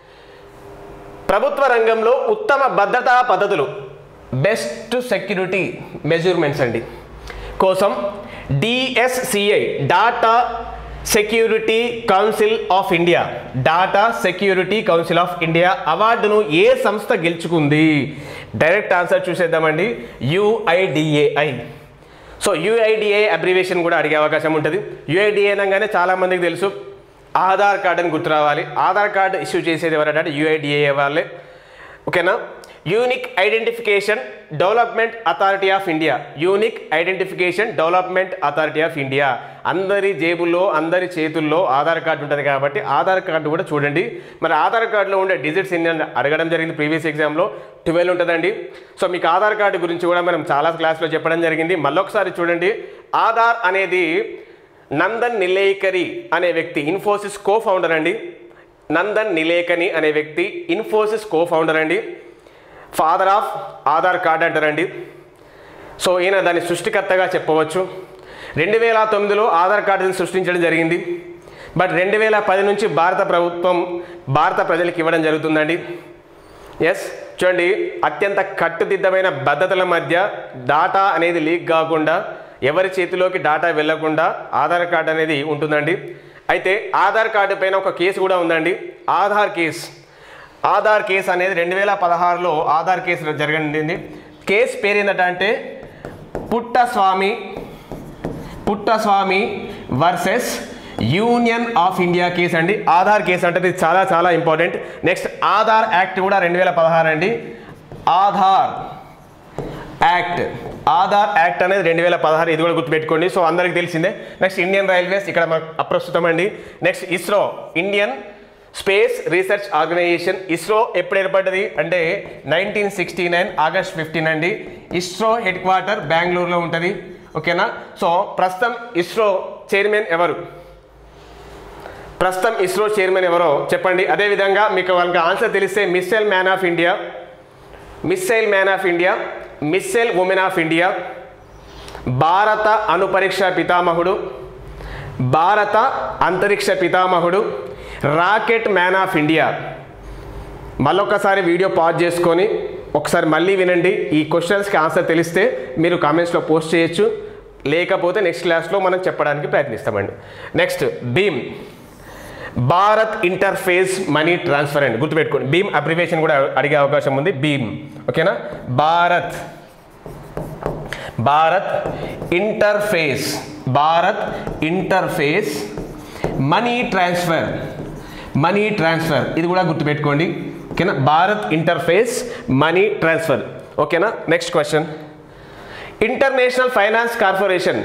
ప్రభుత్వ రంగంలో ఉత్తమ భద్రతా పద్ధతులు బెస్ట్ సెక్యూరిటీ మెజర్మెంట్స్ అండి కోసం DSCI data security council of India data security council of India అవార్డును ఏ సంస్థ గెలుచుకుంది డైరెక్ట్ ఆన్సర్ చూసేద్దామండి యుఐడిఏఐ సో యుఐడిఏ అబ్రివేషన్ కూడా అడిగే అవకాశం ఉంటుంది యుఐడిఏ అనగానే చాలామందికి తెలుసు ఆధార్ కార్డ్ అని గుర్తు రావాలి ఆధార్ కార్డ్ ఇష్యూ చేసేది ఎవరంటే యుఐడిఏ వాళ్ళే ఓకేనా unique identification development authority of India unique identification development authority of India అందరి జేబుల్లో అందరి చేతుల్లో ఆధార్ కార్డు ఉంటుంది కాబట్టి ఆధార్ కార్డు కూడా చూడండి మరి ఆధార్ కార్డులో ఉండే డిజిట్స్ ఎన్ని అని అడగడం జరిగింది ప్రీవియస్ ఎగ్జామ్లో ట్వెల్వ్ ఉంటుందండి సో మీకు ఆధార్ కార్డు గురించి కూడా మనం చాలా క్లాస్లో చెప్పడం జరిగింది మళ్ళొకసారి చూడండి ఆధార్ అనేది నందన్ నిలేకరి అనే వ్యక్తి ఇన్ఫోసిస్ కో ఫౌండర్ అండి నందన్ నిలేకని అనే వ్యక్తి ఇన్ఫోసిస్ కో ఫౌండర్ అండి ఫాదర్ ఆఫ్ ఆధార్ కార్డ్ అంటారండి సో ఈయన దాని సృష్టికర్తగా చెప్పవచ్చు రెండు వేల తొమ్మిదిలో ఆధార్ కార్డుని సృష్టించడం జరిగింది బట్ రెండు వేల పది నుంచి భారత ప్రభుత్వం భారత ప్రజలకు ఇవ్వడం జరుగుతుందండి ఎస్ చూడండి అత్యంత కట్టుదిద్దమైన భద్రతల మధ్య డాటా అనేది లీక్ కాకుండా ఎవరి చేతిలోకి డాటా వెళ్లకుండా ఆధార్ కార్డు అనేది ఉంటుందండి అయితే ఆధార్ కార్డు పైన ఒక కేసు కూడా ఉందండి ఆధార్ కేసు ఆధార్ కేసు అనేది రెండు వేల పదహారులో ఆధార్ కేసు జరగనింది కేసు పేరు ఏంటంటే అంటే Puttaswamy Puttaswamy versus Union of India case అండి ఆధార్ కేసు అంటే ఇది చాలా చాలా ఇంపార్టెంట్ నెక్స్ట్ ఆధార్ యాక్ట్ కూడా రెండు వేల పదహారు అండి ఆధార్ యాక్ట్ ఆధార్ యాక్ట్ అనేది రెండు వేల పదహారు ఇది కూడా గుర్తుపెట్టుకోండి సో అందరికీ తెలిసిందే నెక్స్ట్ ఇండియన్ రైల్వేస్ ఇక్కడ మనకు అప్రస్తుతం అండి next ISRO Indian space research organisation ISRO ఎప్పుడు ఏర్పడ్డది అంటే nineteen sixty nine August fifteen అండి ఇస్రో హెడ్ క్వార్టర్ బెంగళూరులో ఉంటుంది ఓకేనా సో ప్రస్తుతం ఇస్రో చైర్మన్ ఎవరు ప్రస్తుతం ఇస్రో చైర్మన్ ఎవరో చెప్పండి అదేవిధంగా మీకు వాళ్ళకి ఆన్సర్ తెలిస్తే missile man of India missile man of India missile women of India భారత అణుపరీక్ష పితామహుడు భారత అంతరిక్ష పితామహుడు రాకెట్ మ్యాన్ ఆఫ్ ఇండియా మళ్ళొక్కసారి వీడియో పాజ్ చేసుకొని ఒకసారి మళ్ళీ వినండి ఈ క్వశ్చన్స్కి ఆన్సర్ తెలిస్తే మీరు కామెంట్స్లో పోస్ట్ చేయొచ్చు లేకపోతే నెక్స్ట్ క్లాస్లో మనం చెప్పడానికి ప్రయత్నిస్తామండి నెక్స్ట్ భీమ్ భారత్ ఇంటర్ఫేస్ మనీ ట్రాన్స్ఫర్ అండి గుర్తుపెట్టుకోండి భీమ్ అబ్రివేషన్ కూడా అడిగే అవకాశం ఉంది భీమ్ ఓకేనా Bharat Bharat interface Bharat interface money transfer money transfer ఇది కూడా గుర్తుపెట్టుకోండి ఓకేనా భారత్ ఇంటర్ఫేస్ మనీ ట్రాన్స్ఫర్ ఓకేనా next question international finance corporation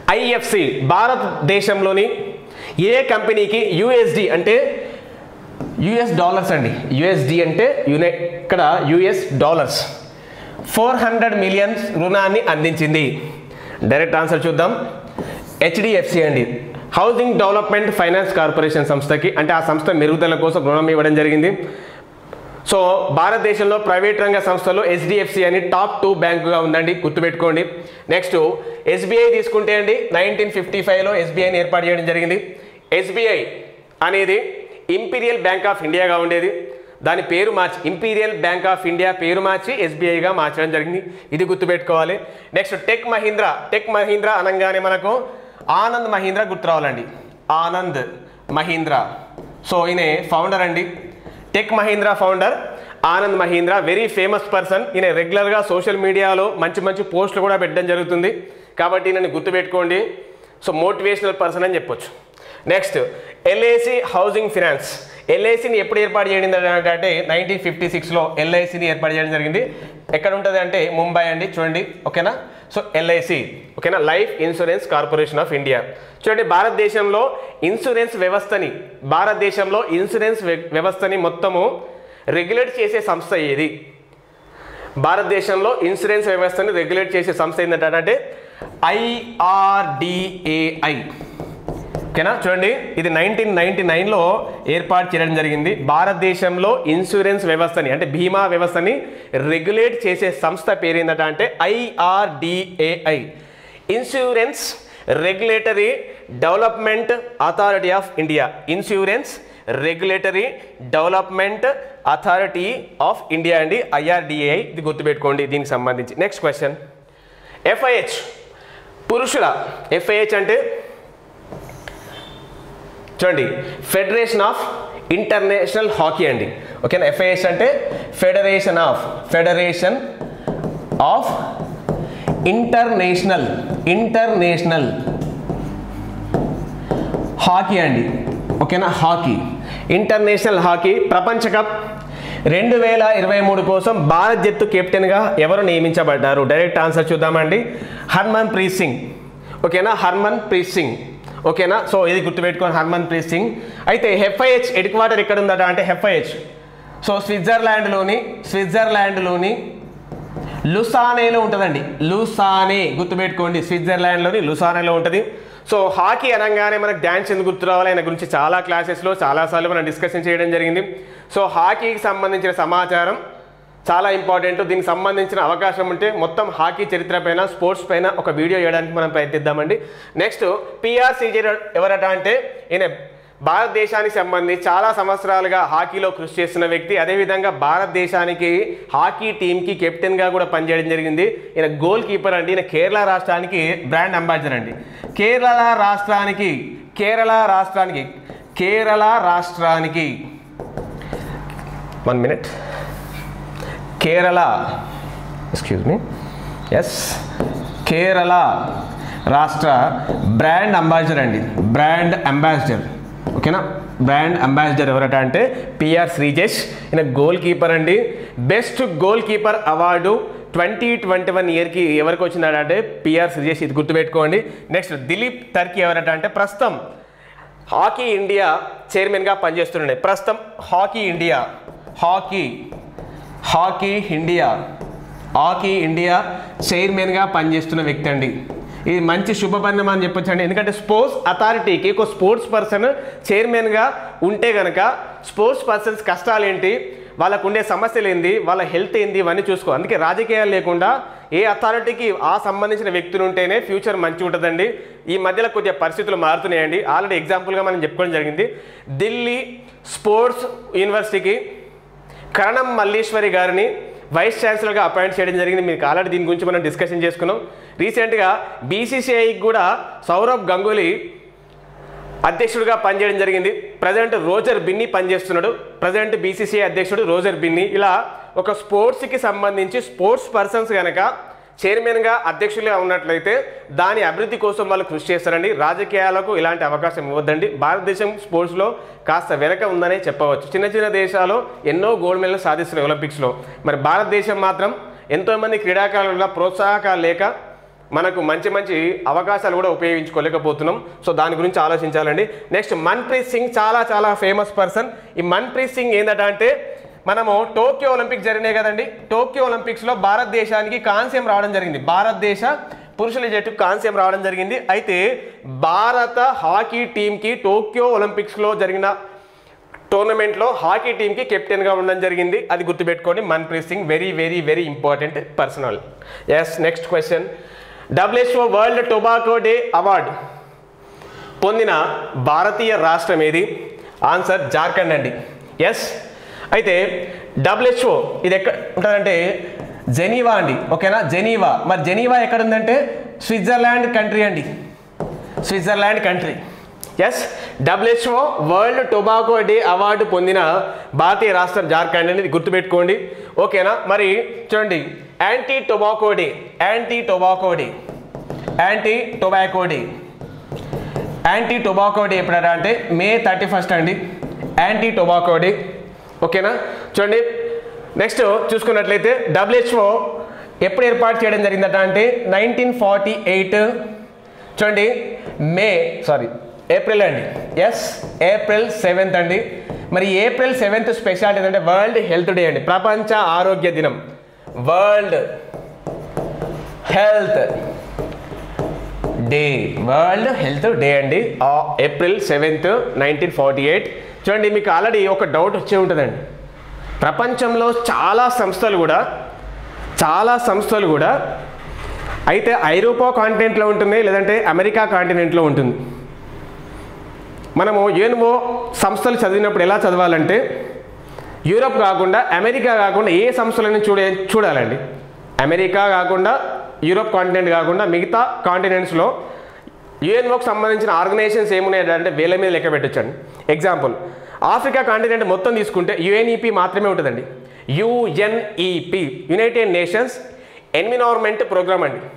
IFC భారతదేశంలోని ఏ కంపెనీకి యుఎస్డి అంటే యుఎస్ డాలర్స్ అండి యుఎస్డి అంటే యునై ఇక్కడ US dollars four hundred millions రుణాన్ని అందించింది డైరెక్ట్ ఆన్సర్ చూద్దాం హెచ్డిఎఫ్సి అండి హౌసింగ్ డెవలప్మెంట్ ఫైనాన్స్ కార్పొరేషన్ సంస్థకి అంటే ఆ సంస్థ మెరుగుదల కోసం రుణం ఇవ్వడం జరిగింది సో భారతదేశంలో ప్రైవేట్ రంగ సంస్థలు హెచ్డిఎఫ్సి అని టాప్ టూ బ్యాంకుగా ఉందండి గుర్తుపెట్టుకోండి నెక్స్ట్ ఎస్బీఐ తీసుకుంటే అండి నైన్టీన్ ఫిఫ్టీ ఫైవ్లో ఎస్బీఐని ఏర్పాటు చేయడం జరిగింది ఎస్బీఐ అనేది ఇంపీరియల్ బ్యాంక్ ఆఫ్ ఇండియాగా ఉండేది దాని పేరు మార్చి ఇంపీరియల్ బ్యాంక్ ఆఫ్ ఇండియా పేరు మార్చి ఎస్బీఐగా మార్చడం జరిగింది ఇది గుర్తుపెట్టుకోవాలి next tech Mahindra tech Mahindra అనగానే మనకు ఆనంద్ మహీంద్రా గుర్తు రావాలండి ఆనంద్ మహీంద్రా సో ఈయన ఫౌండర్ అండి tech Mahindra founder Anand Mahindra very famous person ఈయన రెగ్యులర్గా సోషల్ మీడియాలో మంచి మంచి పోస్టులు కూడా పెట్టడం జరుగుతుంది కాబట్టి ఈయనని గుర్తుపెట్టుకోండి సో మోటివేషనల్ పర్సన్ అని చెప్పొచ్చు నెక్స్ట్ ఎల్ఐసి హౌసింగ్ ఫినాన్స్ ఎల్ఐసిని ఎప్పుడు ఏర్పాటు చేయడం అంటే నైన్టీన్ ఫిఫ్టీ సిక్స్లో ఎల్ఐసిని ఏర్పాటు చేయడం జరిగింది ఎక్కడ ఉంటుంది అంటే ముంబై అండి చూడండి ఓకేనా సో ఎల్ఐసి ఓకేనా life insurance corporation of India చూడండి భారతదేశంలో ఇన్సూరెన్స్ వ్యవస్థని భారతదేశంలో ఇన్సూరెన్స్ వ్య- వ్యవస్థని మొత్తము రెగ్యులేట్ చేసే సంస్థ ఏది భారతదేశంలో ఇన్సూరెన్స్ వ్యవస్థని రెగ్యులేట్ చేసే సంస్థ ఏంటంటే ఐఆర్డిఏఐ ఓకేనా చూడండి ఇది నైన్టీన్ నైన్టీ నైన్లో ఏర్పాటు చేయడం జరిగింది భారతదేశంలో ఇన్సూరెన్స్ వ్యవస్థని అంటే బీమా వ్యవస్థని రెగ్యులేట్ చేసే సంస్థ పేరు ఏంటంటే అంటే IRDAI insurance regulatory development authority of India insurance regulatory development authority of India అండి ఐఆర్డిఏఐ ఇది గుర్తుపెట్టుకోండి దీనికి సంబంధించి నెక్స్ట్ క్వశ్చన్ ఎఫ్ఐహెచ్ పురుషుల ఎఫ్ఐహెచ్ అంటే చూడండి ఫెడరేషన్ ఆఫ్ ఇంటర్నేషనల్ హాకీ అండి ఓకేనా ఎఫ్ఐఎస్ అంటే federation of federation of international international hockey అండి ఓకేనా హాకీ ఇంటర్నేషనల్ హాకీ ప్రపంచ కప్ రెండు వేల ఇరవై మూడు కోసం భారత్ జట్టు కెప్టెన్గా ఎవరు నియమించబడ్డారు డైరెక్ట్ ఆన్సర్ చూద్దామండి హర్మన్ ప్రీత్ సింగ్ ఓకేనా హర్మన్ ప్రీత్ సింగ్ ఓకేనా సో ఇది గుర్తుపెట్టుకోండి హర్మన్ ప్రీత్ సింగ్ అయితే హెఫ్ఐహెచ్ హెడ్ క్వార్టర్ ఎక్కడ ఉందట అంటే హెఫ్ఐహెచ్ సో స్విట్జర్లాండ్లోని స్విట్జర్లాండ్లోని లుసానేలో ఉంటుందండి లుసానే గుర్తుపెట్టుకోండి స్విట్జర్లాండ్లోని లుసానేలో ఉంటుంది సో హాకీ అనగానే మనకు డ్యాన్స్ ఎందుకు గుర్తు రావాలి ఆయన గురించి చాలా క్లాసెస్లో చాలాసార్లు మనం డిస్కషన్ చేయడం జరిగింది సో హాకీకి సంబంధించిన సమాచారం చాలా ఇంపార్టెంట్ దీనికి సంబంధించిన అవకాశం ఉంటే మొత్తం హాకీ చరిత్ర పైన స్పోర్ట్స్ పైన ఒక వీడియో చేయడానికి మనం ప్రయత్నిద్దామండి నెక్స్ట్ పిఆర్సీజీ ఎవరట అంటే ఈయన భారతదేశానికి సంబంధించి చాలా సంవత్సరాలుగా హాకీలో కృషి చేస్తున్న వ్యక్తి అదేవిధంగా భారతదేశానికి హాకీ టీంకి కెప్టెన్గా కూడా పనిచేయడం జరిగింది ఈయన గోల్ కీపర్ అండి ఈయన కేరళ రాష్ట్రానికి బ్రాండ్ అంబాసిడర్ అండి కేరళ రాష్ట్రానికి కేరళ రాష్ట్రానికి కేరళ రాష్ట్రానికి one minute Kerala excuse me yes Kerala రాష్ట్ర బ్రాండ్ అంబాసిడర్ అండి బ్రాండ్ అంబాసిడర్ ఓకేనా బ్రాండ్ అంబాసిడర్ ఎవరట అంటే పిఆర్ శ్రీజేష్ ఈయన గోల్ కీపర్ అండి best goalkeeper award twenty twenty one ఇయర్కి ఎవరికి వచ్చిందంటే పిఆర్ శ్రీజేష్ ఇది గుర్తుపెట్టుకోండి నెక్స్ట్ దిలీప్ టర్కీ ఎవరట అంటే ప్రస్తుతం హాకీ ఇండియా చైర్మన్గా పనిచేస్తున్నాడు ప్రస్తుతం hockey India hockey hockey India hockey India చైర్మన్గా పనిచేస్తున్న వ్యక్తి అండి ఇది మంచి శుభపరిణామం అని చెప్పొచ్చు అండి ఎందుకంటే స్పోర్ట్స్ అథారిటీకి ఒక స్పోర్ట్స్ పర్సన్ చైర్మన్గా ఉంటే గనక స్పోర్ట్స్ పర్సన్స్ కష్టాలు ఏంటి వాళ్ళకు ఉండే సమస్యలు ఏంది వాళ్ళ హెల్త్ ఏంది ఇవన్నీ చూసుకో అందుకే రాజకీయాలు లేకుండా ఏ అథారిటీకి ఆ సంబంధించిన వ్యక్తులు ఉంటేనే ఫ్యూచర్ మంచి ఉంటుందండి ఈ మధ్యలో కొద్దిగా పరిస్థితులు మారుతున్నాయండి ఆల్రెడీ ఎగ్జాంపుల్గా మనం చెప్పుకోవడం జరిగింది ఢిల్లీ స్పోర్ట్స్ యూనివర్సిటీకి కరణం మల్లీశ్వరి గారిని వైస్ ఛాన్సలర్గా అపాయింట్ చేయడం జరిగింది మీకు ఆల్రెడీ దీని గురించి మనం డిస్కషన్ చేసుకున్నాం రీసెంట్గా బీసీసీఐకి కూడా సౌరవ్ గంగూలీ అధ్యక్షుడిగా పనిచేయడం జరిగింది ప్రజెంట్ రోజర్ బిన్ని పనిచేస్తున్నాడు ప్రజెంట్ బీసీసీఐ అధ్యక్షుడు రోజర్ బిన్ని ఇలా ఒక స్పోర్ట్స్కి సంబంధించి స్పోర్ట్స్ పర్సన్స్ కనుక చైర్మన్గా అధ్యక్షులుగా ఉన్నట్లయితే దాని అభివృద్ధి కోసం వాళ్ళు కృషి చేస్తారండి రాజకీయాలకు ఇలాంటి అవకాశం ఇవ్వద్దండి భారతదేశం స్పోర్ట్స్లో కాస్త వెనక ఉందనే చెప్పవచ్చు చిన్న చిన్న దేశాలు ఎన్నో గోల్డ్ మెడల్ సాధిస్తున్నాయి ఒలింపిక్స్లో మరి భారతదేశం మాత్రం ఎంతోమంది క్రీడాకారుల ప్రోత్సాహకాలు లేక మనకు మంచి మంచి అవకాశాలు కూడా ఉపయోగించుకోలేకపోతున్నాం సో దాని గురించి ఆలోచించాలండి నెక్స్ట్ మన్ప్రీత్ సింగ్ చాలా చాలా ఫేమస్ పర్సన్ ఈ మన్ప్రీత్ సింగ్ ఏంటంటే అంటే మనము టోక్యో ఒలింపిక్స్ జరిగినాయి కదండి టోక్యో ఒలింపిక్స్లో భారతదేశానికి కాంస్యం రావడం జరిగింది భారతదేశ పురుషుల జట్టు కాంస్యం రావడం జరిగింది అయితే భారత హాకీ టీంకి టోక్యో ఒలింపిక్స్లో జరిగిన టోర్నమెంట్లో హాకీ టీంకి కెప్టెన్గా ఉండడం జరిగింది అది గుర్తుపెట్టుకోండి Manpreet Singh very very very important personal yes next question WHO world tobacco day award పొందిన భారతీయ రాష్ట్రం ఏది ఆన్సర్ జార్ఖండ్ అండి ఎస్ అయితే డబ్ల్యూహెచ్ఓ ఇది ఎక్కడ ఉంటుందంటే జెనీవా అండి ఓకేనా జెనీవా మరి జెనీవా ఎక్కడ ఉందంటే స్విట్జర్లాండ్ కంట్రీ అండి Switzerland country yes WHO world tobacco day award పొందిన భారతీయ రాష్ట్రం జార్ఖండ్ అనేది గుర్తుపెట్టుకోండి ఓకేనా మరి చూడండి anti tobacco day anti tobacco day anti tobacco day anti tobacco day ఎప్పుడరా అంటే మే థర్టీ ఫస్ట్ అండి యాంటీ టొబాకో డే ఓకేనా చూడండి నెక్స్ట్ చూసుకున్నట్లయితే డబ్ల్యూహెచ్ఓ ఎప్పుడు ఏర్పాటు చేయడం జరిగిందట అంటే నైన్టీన్ ఫార్టీ ఎయిట్ చూడండి మే సారీ ఏప్రిల్ అండి ఎస్ ఏప్రిల్ సెవెంత్ అండి మరి ఏప్రిల్ సెవెంత్ స్పెషాలిటీ ఏంటంటే వరల్డ్ హెల్త్ డే అండి ప్రపంచ ఆరోగ్య దినం world health day world health day అండి ఆ April seventh nineteen forty eight చూడండి మీకు ఆల్రెడీ ఒక డౌట్ వచ్చే ఉంటుందండి ప్రపంచంలో చాలా సంస్థలు కూడా చాలా సంస్థలు కూడా అయితే ఐరోపా కాంటినెంట్లో ఉంటుంది లేదంటే అమెరికా కాంటినెంట్లో ఉంటుంది మనము యుఎన్ఓ సంస్థలు చదివినప్పుడు ఎలా చదవాలంటే యూరప్ కాకుండా అమెరికా కాకుండా ఏ సంస్థలను చూడే చూడాలండి అమెరికా కాకుండా యూరప్ కాంటినెంట్ కాకుండా మిగతా కాంటినెంట్స్లో యుఎన్ఓకి సంబంధించిన ఆర్గనైజేషన్స్ ఏమున్నాయి అంటే వేల మీద లెక్క పెట్టొచ్చండి ఎగ్జాంపుల్ ఆఫ్రికా కాంటినెంట్ మొత్తం తీసుకుంటే యుఎన్ఈపి మాత్రమే ఉంటుందండి UNEP United Nations environment programme అండి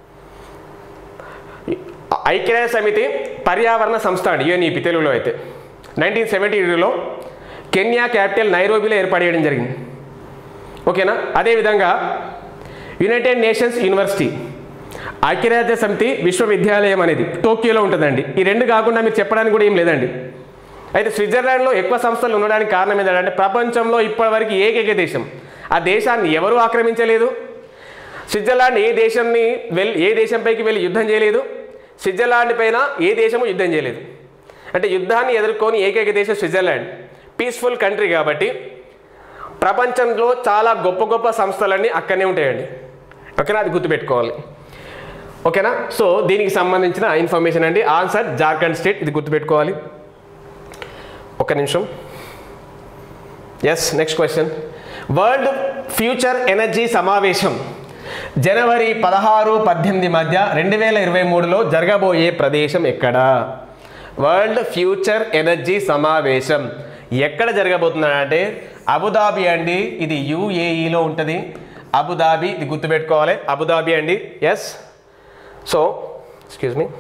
ఐక్యరాజ్య సమితి పర్యావరణ సంస్థ అండి యుఎన్ఈపి తెలుగులో అయితే నైన్టీన్ సెవెంటీ టూలో కెన్యా క్యాపిటల్ నైరోబీలో ఏర్పాటు చేయడం జరిగింది ఓకేనా అదేవిధంగా యునైటెడ్ నేషన్స్ యూనివర్సిటీ ఐక్యరాజ్య సమితి విశ్వవిద్యాలయం అనేది టోక్యోలో ఉంటుందండి ఈ రెండు కాకుండా మీరు చెప్పడానికి కూడా ఏం లేదండి అయితే స్విట్జర్లాండ్లో ఎక్కువ సంస్థలు ఉండడానికి కారణం ఏంటంటే ప్రపంచంలో ఇప్పటివరకు ఏకైక దేశం ఆ దేశాన్ని ఎవరూ ఆక్రమించలేదు స్విట్జర్లాండ్ ఏ దేశాన్ని వెళ్ళి ఏ దేశంపైకి వెళ్ళి యుద్ధం చేయలేదు స్విట్జర్లాండ్ పైన ఏ దేశము యుద్ధం చేయలేదు అంటే యుద్ధాన్ని ఎదుర్కొని ఏకైక దేశం స్విట్జర్లాండ్ పీస్ఫుల్ కంట్రీ కాబట్టి ప్రపంచంలో చాలా గొప్ప గొప్ప సంస్థలన్నీ అక్కడనే ఉంటాయండి ఓకేనా అది గుర్తుపెట్టుకోవాలి ఓకేనా సో దీనికి సంబంధించిన ఇన్ఫర్మేషన్ అండి ఆన్సర్ జార్ఖండ్ స్టేట్ ఇది గుర్తుపెట్టుకోవాలి ఒక్క నిమిషం yes next question world future energy సమావేశం జనవరి పదహారు పద్దెనిమిది మధ్య రెండు వేల ఇరవై మూడులో జరగబోయే ప్రదేశం ఎక్కడ వరల్డ్ ఫ్యూచర్ ఎనర్జీ సమావేశం ఎక్కడ జరగబోతుందంటే అబుదాబి అండి ఇది యుఏఈలో ఉంటుంది అబుదాబి ఇది గుర్తుపెట్టుకోవాలి అబుదాబి అండి yes so excuse me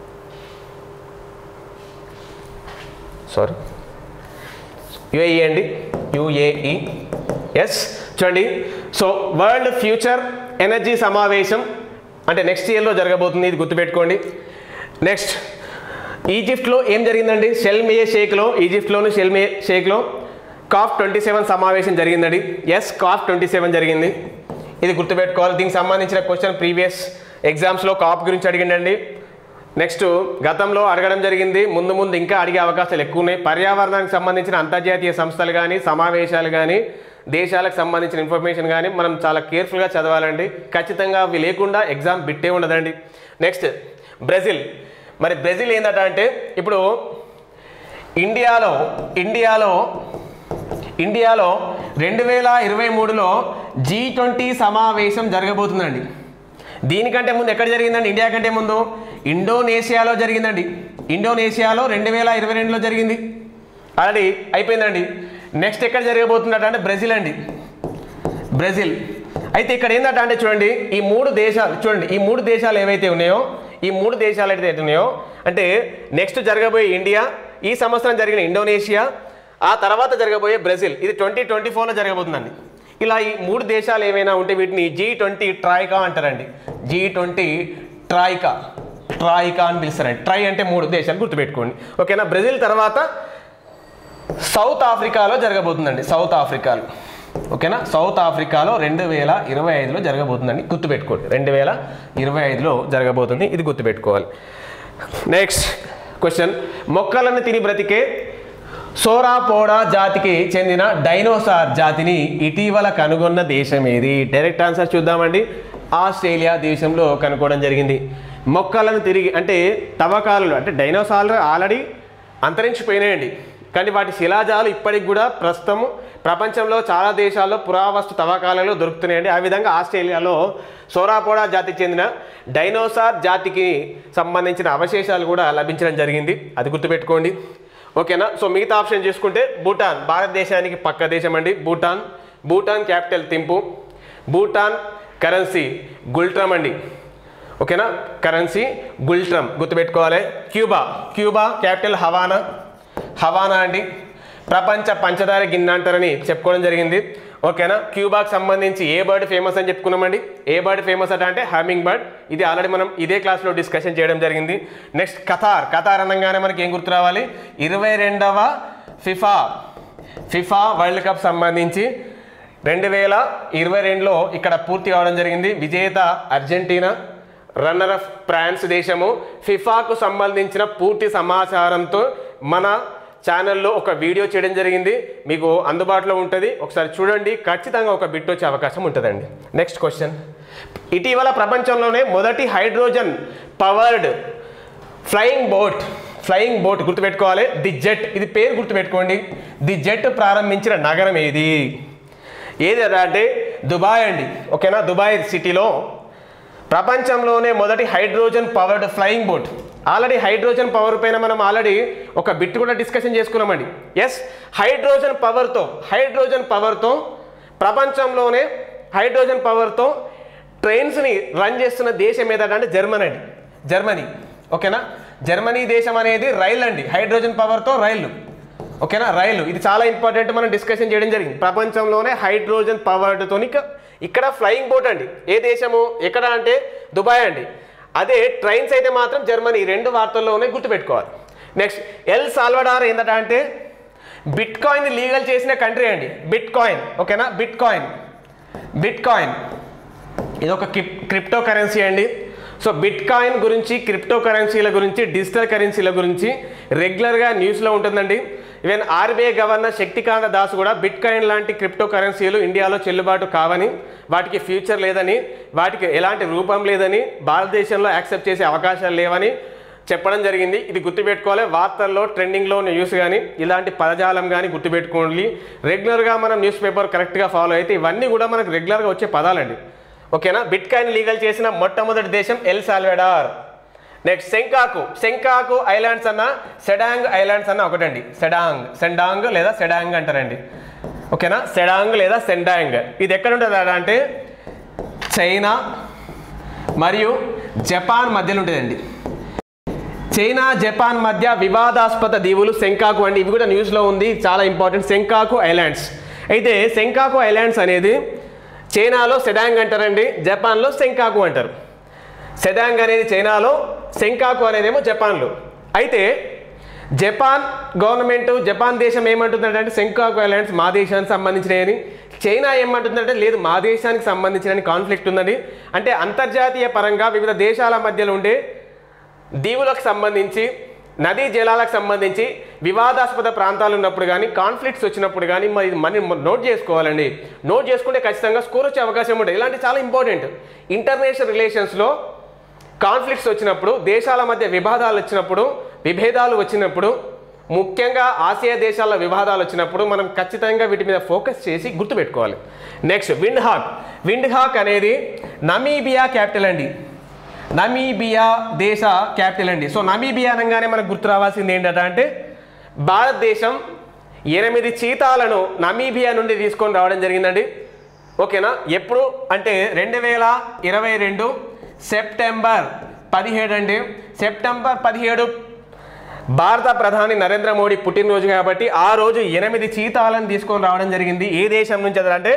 sorry UAE అండి యుఏఈ ఎస్ చూడండి సో వరల్డ్ ఫ్యూచర్ ఎనర్జీ సమావేశం అంటే నెక్స్ట్ ఇయర్లో జరగబోతుంది ఇది గుర్తుపెట్టుకోండి నెక్స్ట్ ఈజిప్ట్లో ఏం జరిగిందండి షెల్మే షేక్లో ఈజిప్ట్లోని షెల్మే షేక్లో కాఫ్ ట్వంటీ సెవెన్ సమావేశం జరిగిందండి ఎస్ కాఫ్ ట్వంటీ సెవెన్ జరిగింది ఇది గుర్తుపెట్టుకోవాలి దీనికి సంబంధించిన క్వశ్చన్ ప్రీవియస్ ఎగ్జామ్స్లో కాప్ గురించి అడిగిండండి నెక్స్ట్ గతంలో అడగడం జరిగింది ముందు ముందు ఇంకా అడిగే అవకాశాలు ఎక్కువ ఉన్నాయి పర్యావరణానికి సంబంధించిన అంతర్జాతీయ సంస్థలు కానీ సమావేశాలు కానీ దేశాలకు సంబంధించిన ఇన్ఫర్మేషన్ కానీ మనం చాలా కేర్ఫుల్గా చదవాలండి ఖచ్చితంగా అవి లేకుండా ఎగ్జామ్ బిట్టే ఉండదండి నెక్స్ట్ బ్రెజిల్ మరి బ్రెజిల్ ఏందట అంటే ఇప్పుడు ఇండియాలో ఇండియాలో ఇండియాలో రెండు వేల ఇరవై మూడులో జీ ట్వంటీ సమావేశం జరగబోతుందండి దీనికంటే ముందు ఎక్కడ జరిగిందండి ఇండియా కంటే ముందు ఇండోనేషియాలో జరిగిందండి ఇండోనేషియాలో రెండు వేల ఇరవై రెండులో జరిగింది ఆల్రెడీ అయిపోయిందండి నెక్స్ట్ ఎక్కడ జరగబోతుందట అంటే బ్రెజిల్ అండి బ్రెజిల్ అయితే ఇక్కడ ఏంటంటే అంటే చూడండి ఈ మూడు దేశాలు చూడండి ఈ మూడు దేశాలు ఏవైతే ఉన్నాయో ఈ మూడు దేశాలు అయితే ఉన్నాయో అంటే నెక్స్ట్ జరగబోయే ఇండియా ఈ సంవత్సరం జరిగిన ఇండోనేషియా ఆ తర్వాత జరగబోయే బ్రెజిల్ ఇది ట్వంటీ ట్వంటీ ఫోర్లో జరగబోతుందండి ఇలా ఈ మూడు దేశాలు ఏవైనా ఉంటే వీటిని జీ ట్వంటీ ట్రాయ్గా అంటారండి జీ ట్వంటీ ట్రాయికా ట్రాయికా అని పిలుస్తారండి ట్రై అంటే మూడు దేశాలు గుర్తుపెట్టుకోండి ఓకేనా బ్రెజిల్ తర్వాత సౌత్ ఆఫ్రికాలో జరగబోతుందండి సౌత్ ఆఫ్రికాలో ఓకేనా సౌత్ ఆఫ్రికాలో రెండు వేల ఇరవై ఐదులో జరగబోతుందండి గుర్తుపెట్టుకోండి రెండు వేల ఇరవై ఐదులో జరగబోతుంది ఇది గుర్తుపెట్టుకోవాలి నెక్స్ట్ క్వశ్చన్ మొక్కలను తిని బ్రతికే సోరాపోడా జాతికి చెందిన డైనోసార్ జాతిని ఇటీవల కనుగొన్న దేశం ఏది డైరెక్ట్ ఆన్సర్ చూద్దామండి ఆస్ట్రేలియా దేశంలో కనుక్కోవడం జరిగింది మొక్కలను తిరిగి అంటే తవ్వకాలలో అంటే డైనోసార్లు ఆల్రెడీ అంతరించిపోయినాయండి కానీ వాటి శిలాజాలు ఇప్పటికి కూడా ప్రస్తుతం ప్రపంచంలో చాలా దేశాల్లో పురావస్తు తవ్వకాలలో దొరుకుతున్నాయండి ఆ విధంగా ఆస్ట్రేలియాలో సోరాపోడా జాతికి చెందిన డైనోసార్ జాతికి సంబంధించిన అవశేషాలు కూడా లభించడం జరిగింది అది గుర్తుపెట్టుకోండి ఓకేనా సో మిగతా ఆప్షన్ చూసుకుంటే భూటాన్ భారతదేశానికి పక్క దేశం అండి భూటాన్ భూటాన్ క్యాపిటల్ తింపు భూటాన్ కరెన్సీ గుల్ట్రమ్ అండి ఓకేనా కరెన్సీ గుల్ట్రమ్ గుర్తుపెట్టుకోవాలి Cuba Cuba capital Havana Havana అండి ప్రపంచ పంచదార గిన్నె అంటారని చెప్పుకోవడం జరిగింది ఓకేనా క్యూబాకి సంబంధించి ఏ బర్డ్ ఫేమస్ అని చెప్పుకున్నామండి ఏ బర్డ్ ఫేమస్ అట అంటే హమింగ్ బర్డ్ ఇది ఆల్రెడీ మనం ఇదే క్లాస్లో డిస్కషన్ చేయడం జరిగింది నెక్స్ట్ కతార్ కతార్ అనగానే మనకి ఏం గుర్తు రావాలి ఇరవై రెండవ ఫిఫా ఫిఫా వరల్డ్ కప్ సంబంధించి రెండు వేల ఇరవై రెండులో ఇక్కడ పూర్తి కావడం జరిగింది విజేత అర్జెంటీనా రన్నర్ ఆఫ్ ఫ్రాన్స్ దేశము ఫిఫాకు సంబంధించిన పూర్తి సమాచారంతో మన ఛానల్లో ఒక వీడియో చేయడం జరిగింది మీకు అందుబాటులో ఉంటుంది ఒకసారి చూడండి ఖచ్చితంగా ఒక బిట్ వచ్చే అవకాశం ఉంటుందండి నెక్స్ట్ క్వశ్చన్ ఇటీవల ప్రపంచంలోనే మొదటి hydrogen powered flying boat flying boat గుర్తుపెట్టుకోవాలి ది జెట్ ఇది పేరు గుర్తుపెట్టుకోండి ది జెట్ ప్రారంభించిన నగరం ఏది ఏది అదా అంటే దుబాయ్ అండి ఓకేనా దుబాయ్ సిటీలో ప్రపంచంలోనే మొదటి hydrogen powered flying boat already hydrogen power పైన మనం ఆల్రెడీ ఒక బిట్ కూడా డిస్కషన్ చేసుకున్నామండి ఎస్ హైడ్రోజన్ పవర్తో హైడ్రోజన్ పవర్తో ప్రపంచంలోనే హైడ్రోజన్ పవర్తో ట్రైన్స్ని రన్ చేస్తున్న దేశం ఏదంటే అంటే జర్మనీ అండి జర్మనీ ఓకేనా జర్మనీ దేశం అనేది రైలు అండి హైడ్రోజన్ పవర్తో రైలు ఓకేనా రైలు ఇది చాలా ఇంపార్టెంట్ మనం డిస్కషన్ చేయడం జరిగింది ప్రపంచంలోనే హైడ్రోజన్ పవర్డ్తో ఇక్కడ ఫ్లయింగ్ బోట్ అండి ఏ దేశము ఎక్కడ అంటే దుబాయ్ అండి అదే ట్రైన్స్ అయితే మాత్రం జర్మనీ ఈ రెండు వార్తల్లో ఉన్నాయి గుర్తుపెట్టుకోవాలి నెక్స్ట్ ఎల్ సాల్వడార్ ఏంటంటే అంటే బిట్ కాయిన్ లీగల్ చేసిన కంట్రీ అండి బిట్ కాయిన్ ఓకేనా బిట్ కాయిన్ బిట్ కాయిన్ ఇది ఒక క్రిప్టో కరెన్సీ అండి సో బిట్ కాయిన్ గురించి క్రిప్టో కరెన్సీల గురించి డిజిటల్ కరెన్సీల గురించి రెగ్యులర్గా న్యూస్లో ఉంటుందండి even RBI governor Shaktikanta Das కూడా బిట్ కాయిన్ లాంటి క్రిప్టో కరెన్సీలు ఇండియాలో చెల్లుబాటు కావని వాటికి ఫ్యూచర్ లేదని వాటికి ఎలాంటి రూపం లేదని భారతదేశంలో యాక్సెప్ట్ చేసే అవకాశాలు లేవని చెప్పడం జరిగింది ఇది గుర్తుపెట్టుకోవాలి వార్తల్లో ట్రెండింగ్లో ఉన్న న్యూస్ కానీ ఇలాంటి పదజాలం కానీ గుర్తుపెట్టుకోండి రెగ్యులర్గా మనం న్యూస్ పేపర్ కరెక్ట్గా ఫాలో అయితే ఇవన్నీ కూడా మనకు రెగ్యులర్గా వచ్చే పదాలండి ఓకేనా బిట్ కాయిన్ లీగల్ చేసిన మొట్టమొదటి దేశం El Salvador next Senkaku Senkaku islands అన్న సెడాంగ్ ఐలాండ్స్ అన్న ఒకటండి సెడాంగ్ సెండాంగ్ లేదా సెడాంగ్ అంటారండి ఓకేనా సెడాంగ్ లేదా సెండాంగ్ ఇది ఎక్కడ ఉంటుంది అంటే చైనా మరియు జపాన్ మధ్యలో ఉంటుందండి చైనా జపాన్ మధ్య వివాదాస్పద దీవులు శంకాకు అండి ఇవి కూడా న్యూస్లో ఉంది చాలా ఇంపార్టెంట్ శంకాకు ఐలాండ్స్ అయితే శంకాకు ఐలాండ్స్ అనేది చైనాలో సెడాంగ్ అంటారండి జపాన్లో శంకాకు అంటారు సెడాంగ్ అనేది చైనాలో శంకాకు అనేదేమో జపాన్లో అయితే జపాన్ గవర్నమెంట్ జపాన్ దేశం ఏమంటుందంటే అంటే శంకాకు ఐలాండ్స్ మా దేశానికి సంబంధించినవి చైనా ఏమంటుందంటే లేదు మా దేశానికి సంబంధించిన కాన్ఫ్లిక్ట్ ఉందని అంటే అంతర్జాతీయ పరంగా వివిధ దేశాల మధ్యలో ఉండే దీవులకు సంబంధించి నదీ జలాలకు సంబంధించి వివాదాస్పద ప్రాంతాలు ఉన్నప్పుడు కానీ కాన్ఫ్లిక్ట్స్ వచ్చినప్పుడు కానీ మరి మనం నోట్ చేసుకోవాలండి నోట్ చేసుకుంటే ఖచ్చితంగా స్కోర్ వచ్చే అవకాశం ఉంటుంది ఇలాంటి చాలా ఇంపార్టెంట్ ఇంటర్నేషనల్ రిలేషన్స్లో కాన్ఫ్లిక్ట్స్ వచ్చినప్పుడు దేశాల మధ్య వివాదాలు వచ్చినప్పుడు విభేదాలు వచ్చినప్పుడు ముఖ్యంగా ఆసియా దేశాల వివాదాలు వచ్చినప్పుడు మనం ఖచ్చితంగా వీటి మీద ఫోకస్ చేసి గుర్తుపెట్టుకోవాలి next Windhoek Windhoek అనేది నమీబియా క్యాపిటల్ అండి నమీబియా దేశ క్యాపిటల్ అండి సో నమీబియా అనగానే మనకు గుర్తు రావాల్సింది ఏంటంటే అంటే భారతదేశం ఎనిమిది చీతాలను నమీబియా నుండి తీసుకొని రావడం జరిగిందండి ఓకేనా ఎప్పుడు అంటే రెండు వేల ఇరవై రెండు సెప్టెంబర్ పదిహేడు అండి సెప్టెంబర్ పదిహేడు భారత ప్రధాని నరేంద్ర మోడీ పుట్టినరోజు కాబట్టి ఆ రోజు ఎనిమిది చీతాలను తీసుకొని రావడం జరిగింది ఏ దేశం నుంచి అంటే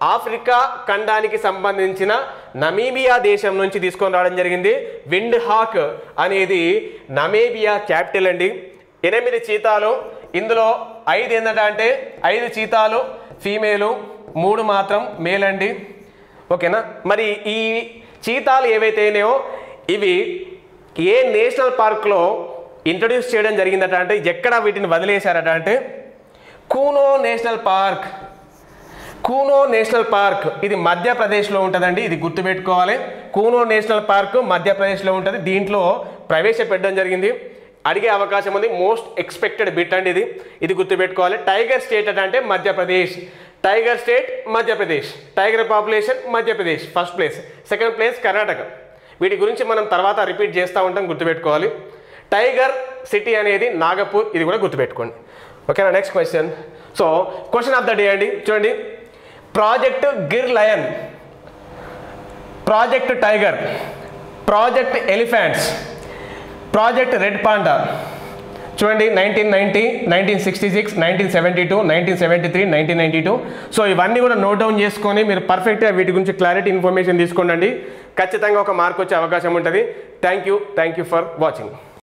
ఆఫ్రికా ఖండానికి సంబంధించిన నమీబియా దేశం నుంచి తీసుకొని రావడం జరిగింది విండ్ హాక్ అనేది నమీబియా క్యాపిటల్ అండి ఎనిమిది చీతాలు ఇందులో ఐదు ఏంటంటే అంటే ఐదు చీతాలు ఫీమేలు మూడు మాత్రం మేల్ అండి ఓకేనా మరి ఈ చీతాలు ఏవైతే ఉన్నాయో ఇవి ఏ నేషనల్ పార్క్లో ఇంట్రడ్యూస్ చేయడం జరిగిందట అంటే ఎక్కడ వీటిని వదిలేశారట అంటే Kuno national park Kuno national park ఇది మధ్యప్రదేశ్లో ఉంటుందండి ఇది గుర్తుపెట్టుకోవాలి కూనో నేషనల్ పార్క్ మధ్యప్రదేశ్లో ఉంటుంది దీంట్లో ప్రవేశపెట్టడం జరిగింది అడిగే అవకాశం ఉంది మోస్ట్ ఎక్స్పెక్టెడ్ బిట్ అండి ఇది ఇది గుర్తుపెట్టుకోవాలి టైగర్ స్టేట్ అంటే Madhya Pradesh tiger state Madhya Pradesh tiger population Madhya Pradesh first place second place Karnataka వీటి గురించి మనం తర్వాత రిపీట్ చేస్తూ ఉంటాం గుర్తుపెట్టుకోవాలి టైగర్ సిటీ అనేది నాగపూర్ ఇది కూడా గుర్తుపెట్టుకోండి ఓకేనా next question so question of the day అండి చూడండి project Gir lion project tiger project elephants project red panda చూడండి nineteen ninety nineteen sixty six nineteen seventy two nineteen seventy three nineteen ninety two so ఇవన్నీ కూడా note down చేసుకొని మీరు పర్ఫెక్ట్గా వీటి గురించి క్లారిటీ ఇన్ఫర్మేషన్ తీసుకోండి ఖచ్చితంగా ఒక మార్క్ వచ్చే అవకాశం ఉంటుంది thank you thank you for watching